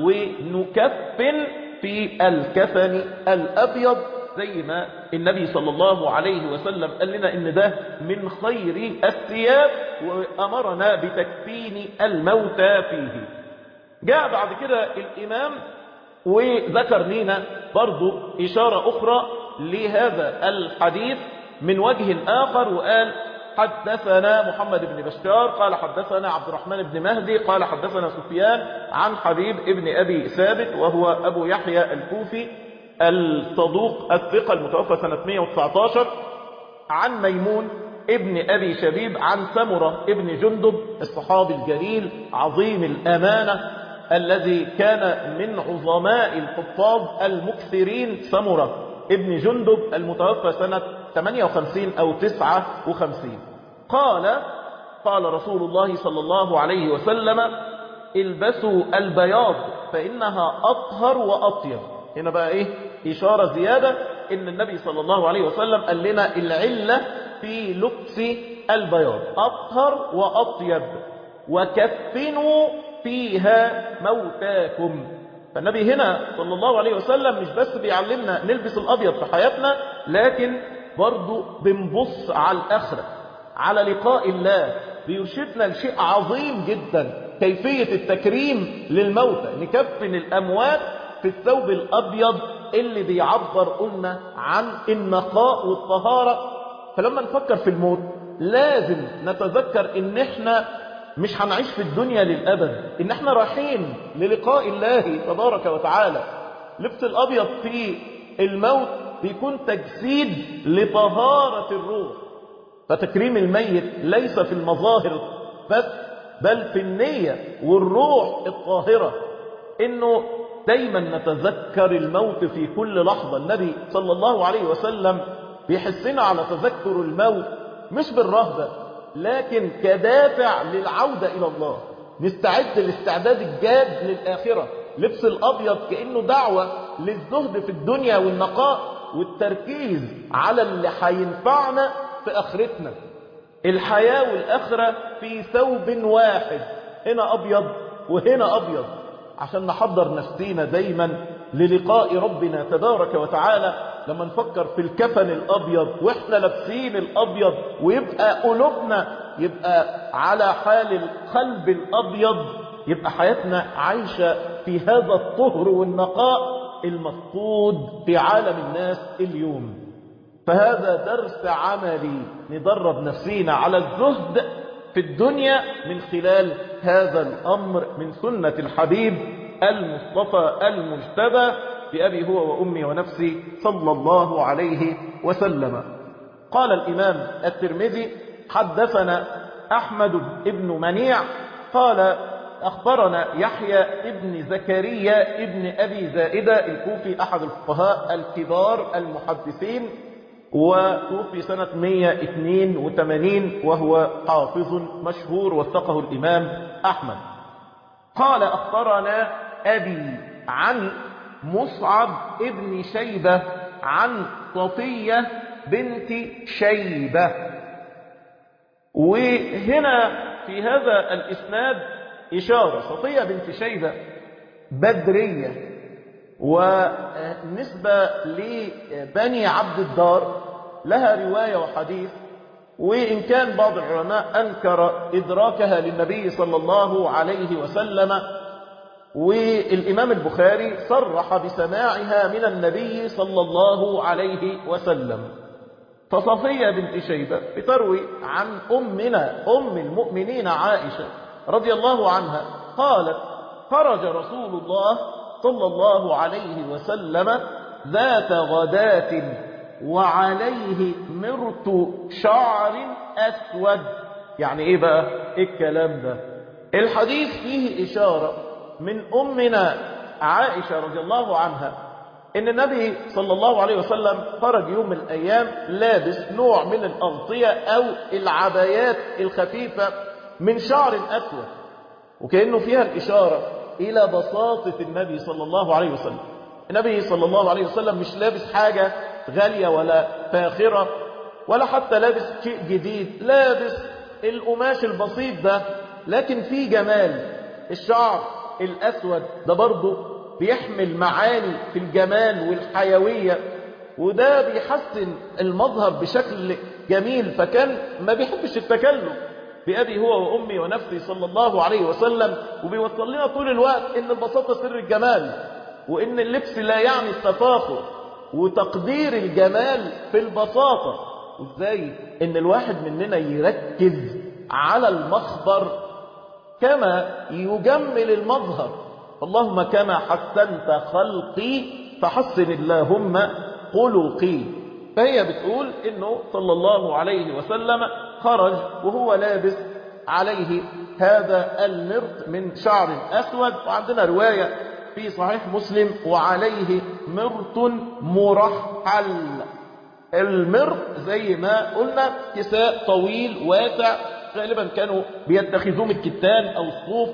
ونكفن في الكفن الابيض زي ما النبي صلى الله عليه وسلم قال لنا ان ده من خير الثياب وامرنا بتكفين الموتى فيه جاء بعد كده الامام وذكر لنا برضو اشارة اخرى لهذا الحديث من وجه اخر وقال حدثنا محمد بن بشار قال حدثنا عبد الرحمن بن مهدي قال حدثنا سفيان عن حبيب ابن ابي ثابت وهو ابو يحيى الكوفي الصدوق الثقة المتوفى سنة 119 عن ميمون ابن أبي شبيب عن سمرة ابن جندب الصحابي الجليل عظيم الأمانة الذي كان من عظماء الحفاظ المكثرين سمرة ابن جندب المتوفى سنة 58 أو 59 قال قال رسول الله صلى الله عليه وسلم البسوا البياض فإنها أطهر وأطيب هنا بقى ايه اشارة زيادة ان النبي صلى الله عليه وسلم قال لنا العلة في لبس البياض اطهر واطيب وكفنوا فيها موتاكم فالنبي هنا صلى الله عليه وسلم مش بس بيعلمنا نلبس الابيض في حياتنا لكن برضو بنبص على الاخرة على لقاء الله بيرشدنا لشيء عظيم جدا كيفية التكريم للموتى نكفن الاموات في الثوب الأبيض اللي بيعبر قلنا عن النقاء والطهارة فلما نفكر في الموت لازم نتذكر ان احنا مش هنعيش في الدنيا للأبد ان احنا رايحين للقاء الله تبارك وتعالى لبس الأبيض في الموت بيكون تجسيد لطهارة الروح فتكريم الميت ليس في المظاهر بس بل في النية والروح الطاهرة انه دايما نتذكر الموت في كل لحظة النبي صلى الله عليه وسلم بيحسنا على تذكر الموت مش بالرهبة لكن كدافع للعودة إلى الله نستعد الاستعداد الجاد للآخرة لبس الأبيض كأنه دعوة للزهد في الدنيا والنقاء والتركيز على اللي هينفعنا في آخرتنا الحياة والآخرة في ثوب واحد هنا أبيض وهنا أبيض عشان نحضر نفسينا دايما للقاء ربنا تبارك وتعالى لما نفكر في الكفن الأبيض وإحنا لابسين الأبيض ويبقى قلوبنا يبقى على حال القلب الأبيض يبقى حياتنا عايشة في هذا الطهر والنقاء المفقود في عالم الناس اليوم فهذا درس عملي ندرب نفسينا على الزهد في الدنيا من خلال هذا الأمر من سنة الحبيب المصطفى المجتبى بأبي هو وأمي ونفسي صلى الله عليه وسلم قال الإمام الترمذي حدثنا أحمد بن منيع قال أخبرنا يحيى ابن زكريا ابن أبي زائدة الكوفي أحد الفقهاء الكبار المحدثين وتوفي سنة 182 وهو حافظ مشهور وثقه الإمام أحمد قال أخبرنا أبي عن مصعب ابن شيبة عن صفية بنت شيبة وهنا في هذا الإسناد إشارة صفية بنت شيبة بدرية ونسبة لبني عبد الدار لها رواية وحديث وإن كان بعض العلماء أنكر إدراكها للنبي صلى الله عليه وسلم والإمام البخاري صرح بسماعها من النبي صلى الله عليه وسلم فصفية بنت شيبة بتروي عن أمنا أم المؤمنين عائشة رضي الله عنها قالت خرج رسول الله صلى الله عليه وسلم ذات غداة وعليه مرت شعر أسود يعني إيه بقى إيه الكلام ده الحديث فيه إشارة من أمنا عائشة رضي الله عنها إن النبي صلى الله عليه وسلم خرج يوم من الأيام لابس نوع من الأغطية أو العبايات الخفيفة من شعر أسود وكأنه فيها الإشارة إلى بساطة النبي صلى الله عليه وسلم النبي صلى الله عليه وسلم مش لابس حاجة غالية ولا فاخرة ولا حتى لابس شيء جديد لابس القماش البسيط ده لكن في جمال الشعر الأسود ده برضه بيحمل معاني في الجمال والحيوية وده بيحسن المظهر بشكل جميل فكان ما بيحبش التكلف بأبي هو وأمي ونفسي صلى الله عليه وسلم وبيوصل لنا طول الوقت إن البساطة سر الجمال وإن اللبس لا يعني التفاخر وتقدير الجمال في البساطة وإزاي إن الواحد مننا يركز على المخبر كما يجمل المظهر اللهم كما حسنت خلقي فحسن اللهم خلقي فهي بتقول انه صلى الله عليه وسلم خرج وهو لابس عليه هذا المرط من شعر اسود وعندنا روايه في صحيح مسلم وعليه مرط مرحل المرط زي ما قلنا كساء طويل واسع غالبا كانوا بيتخذوه من الكتان او الصوف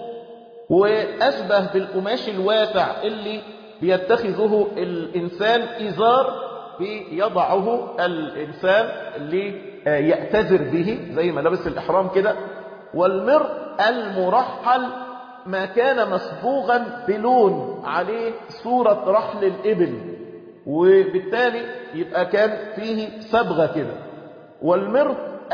واشبه بالقماش الواسع اللي بيتخذه الانسان ازار بيضعه الانسان اللي يأتذر به زي ما لبس الاحرام كده والمرء المرحل ما كان مصبوغا بلون عليه صورة رحل الإبل وبالتالي يبقى كان فيه صبغة كده والمرء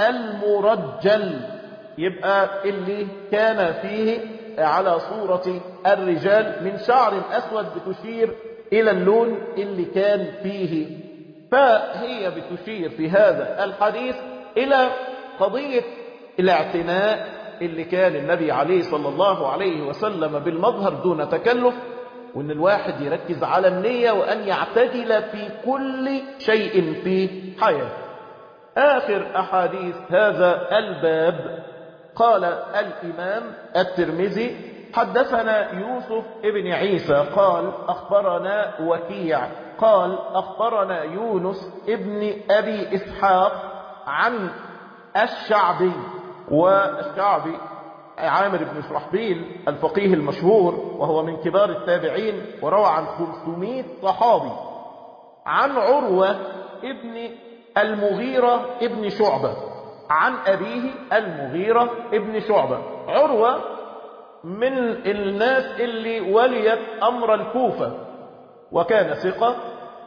المرجل يبقى اللي كان فيه على صورة الرجال من شعر أسود بتشير إلى اللون اللي كان فيه فهي بتشير في هذا الحديث إلى قضية الاعتناء اللي كان النبي عليه صلى الله عليه وسلم بالمظهر دون تكلف وان الواحد يركز على النية وان يعتدل في كل شيء في حياته آخر أحاديث هذا الباب قال الإمام الترمذي حدثنا يوسف ابن عيسى قال أخبرنا وكيع قال أخبرنا يونس ابن أبي إسحاق عن الشعبي والشعبي عامر بن شرحبيل الفقيه المشهور وهو من كبار التابعين وروى عن 500 صحابي عن عروة ابن المغيرة ابن شعبة عن أبيه المغيرة ابن شعبة عروة من الناس اللي وليت أمر الكوفة وكان ثقة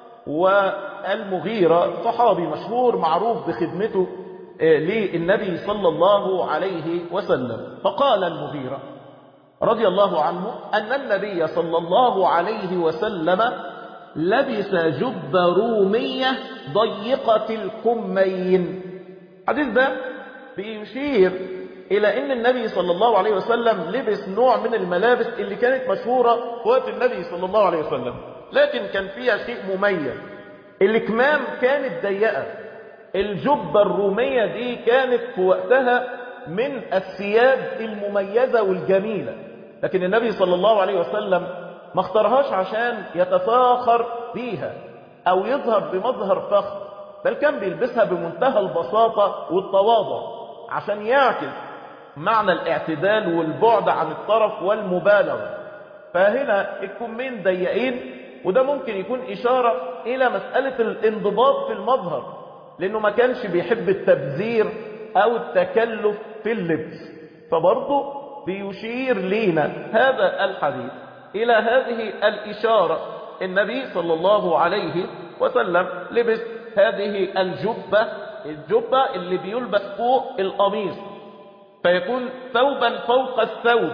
والمغيرة صحابي مشهور معروف بخدمته للنبي صلى الله عليه وسلم فقال المغيرة رضي الله عنه أن النبي صلى الله عليه وسلم لبس جب رومية ضيقة الكمين حديث ده بيشير إلى أن النبي صلى الله عليه وسلم لبس نوع من الملابس اللي كانت مشهورة في وقت النبي صلى الله عليه وسلم لكن كان فيها شيء مميز الكمام كانت ضيقة الجبة الرومية دي كانت في وقتها من الثياب المميزة والجميلة لكن النبي صلى الله عليه وسلم ما اختارهاش عشان يتفاخر بيها أو يظهر بمظهر فخر بل كان بيلبسها بمنتهى البساطة والتواضع عشان يعكس معنى الاعتدال والبعد عن الطرف والمبالغة فهنا الكمين ضيقين وده ممكن يكون إشارة إلى مسألة الانضباط في المظهر لأنه ما كانش بيحب التبذير أو التكلف في اللبس فبرضه بيشير لينا هذا الحديث إلى هذه الإشارة النبي صلى الله عليه وسلم لبس هذه الجبة الجبة اللي بيلبس فوق القميص فيكون ثوبا فوق الثوب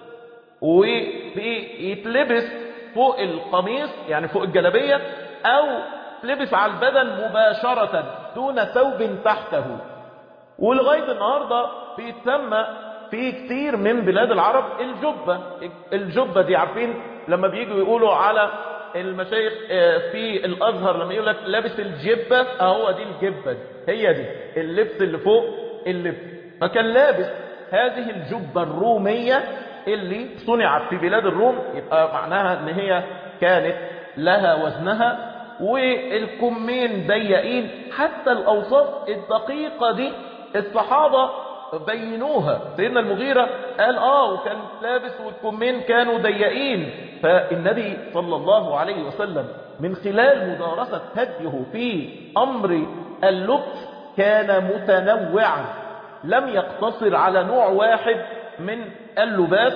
ويتلبس فوق القميص يعني فوق الجلبية أو تلبس على البدن مباشرة دون ثوب تحته ولغاية النهاردة بيتسمى في كتير من بلاد العرب الجبة الجبة دي عارفين لما بييجوا يقولوا على المشايخ في الأزهر لما يقول لك لابس الجبة اهو دي الجبة دي هي دي اللبس اللي فوق اللبس فكان لابس هذه الجبة الرومية اللي صنعت في بلاد الروم يبقى معناها ان هي كانت لها وزنها والكمين ضيقين حتى الأوصاف الدقيقة دي الصحابة بينوها سيدنا المغيرة قال اه وكان لابس والكمين كانوا ضيقين فالنبي صلى الله عليه وسلم من خلال مدارسة هديه في أمر اللبس كان متنوعا لم يقتصر على نوع واحد من اللباس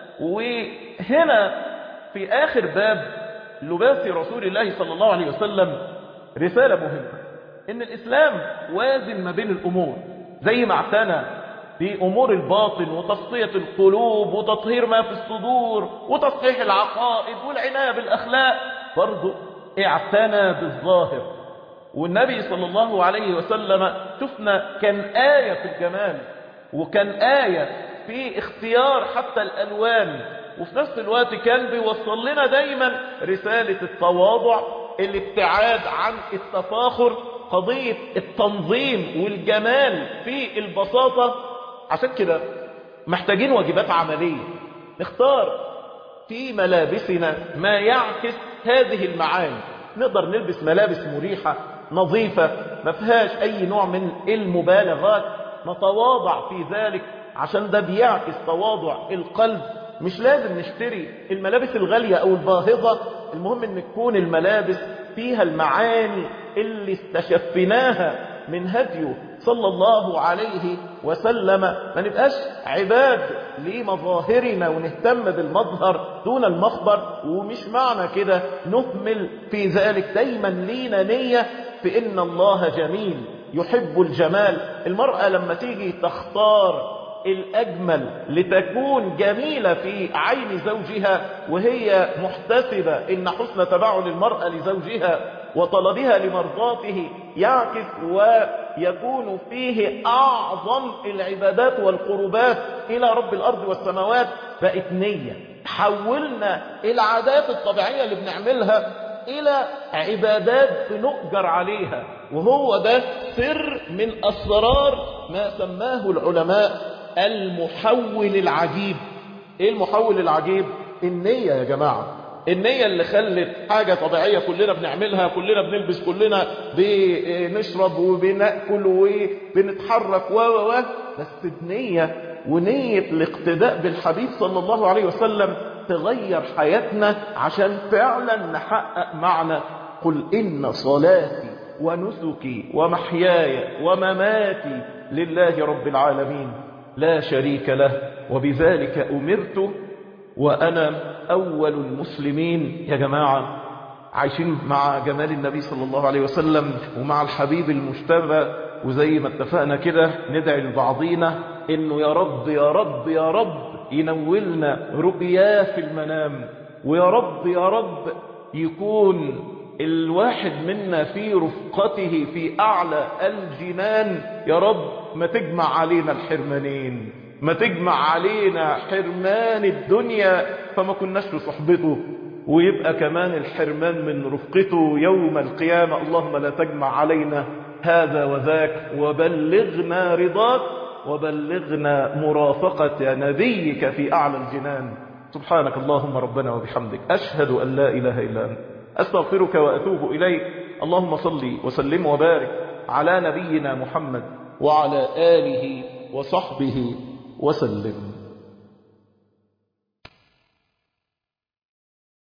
وهنا في آخر باب لباس رسول الله صلى الله عليه وسلم رسالة مهمة إن الإسلام وازن ما بين الأمور زي ما اعتنى بأمور الباطن وتصفية القلوب وتطهير ما في الصدور وتصحيح العقائد والعناية بالأخلاق برضو اعتنى بالظاهر والنبي صلى الله عليه وسلم شفنا كان آية في الجمال وكان آية في اختيار حتى الألوان وفي نفس الوقت كان بيوصل لنا دايما رسالة التواضع الابتعاد عن التفاخر قضية التنظيم والجمال في البساطة عشان كده محتاجين واجبات عملية نختار في ملابسنا ما يعكس هذه المعاني نقدر نلبس ملابس مريحة نظيفة ما فيهاش أي نوع من المبالغات نتواضع في ذلك عشان ده بيعكس تواضع القلب مش لازم نشتري الملابس الغالية أو الباهظة المهم ان تكون الملابس فيها المعاني اللي استشفناها من هديه صلى الله عليه وسلم ما نبقاش عباد لمظاهرنا ونهتم بالمظهر دون المخبر ومش معنى كده نهمل في ذلك دايما لينا نية في ان الله جميل يحب الجمال المرأة لما تيجي تختار الأجمل لتكون جميلة في عين زوجها وهي محتسبة إن حسن تبعل المرأة لزوجها وطلبها لمرضاته يعكس ويكون فيه أعظم العبادات والقربات إلى رب الأرض والسماوات بقت نية حولنا العادات الطبيعية اللي بنعملها إلى عبادات بنؤجر عليها وهو ده سر من أسرار ما سماه العلماء المحول العجيب ايه المحول العجيب النية يا جماعة النية اللي خلت حاجة طبيعية كلنا بنعملها كلنا بنلبس كلنا بنشرب وبنأكل وبنتحرك و و بس بنية ونية الاقتداء بالحبيب صلى الله عليه وسلم تغير حياتنا عشان فعلا نحقق معنى قل إن صلاتي ونسكي ومحياي ومماتي لله رب العالمين لا شريك له وبذلك أمرت وأنا أول المسلمين يا جماعة عايشين مع جمال النبي صلى الله عليه وسلم ومع الحبيب المجتبى وزي ما اتفقنا كده ندعي لبعضينا انه يا رب يا رب يا رب ينولنا رؤياه في المنام ويا رب يا رب يكون الواحد منا في رفقته في أعلى الجنان يا رب ما تجمع علينا الحرمانين ما تجمع علينا حرمان الدنيا فما كناش في صحبته ويبقى كمان الحرمان من رفقته يوم القيامة اللهم لا تجمع علينا هذا وذاك وبلغنا رضاك وبلغنا مرافقة نبيك في أعلى الجنان سبحانك اللهم ربنا وبحمدك أشهد أن لا إله إلا أنت أستغفرك وأتوب إليك اللهم صل وسلم وبارك على نبينا محمد وعلى آله وصحبه وسلم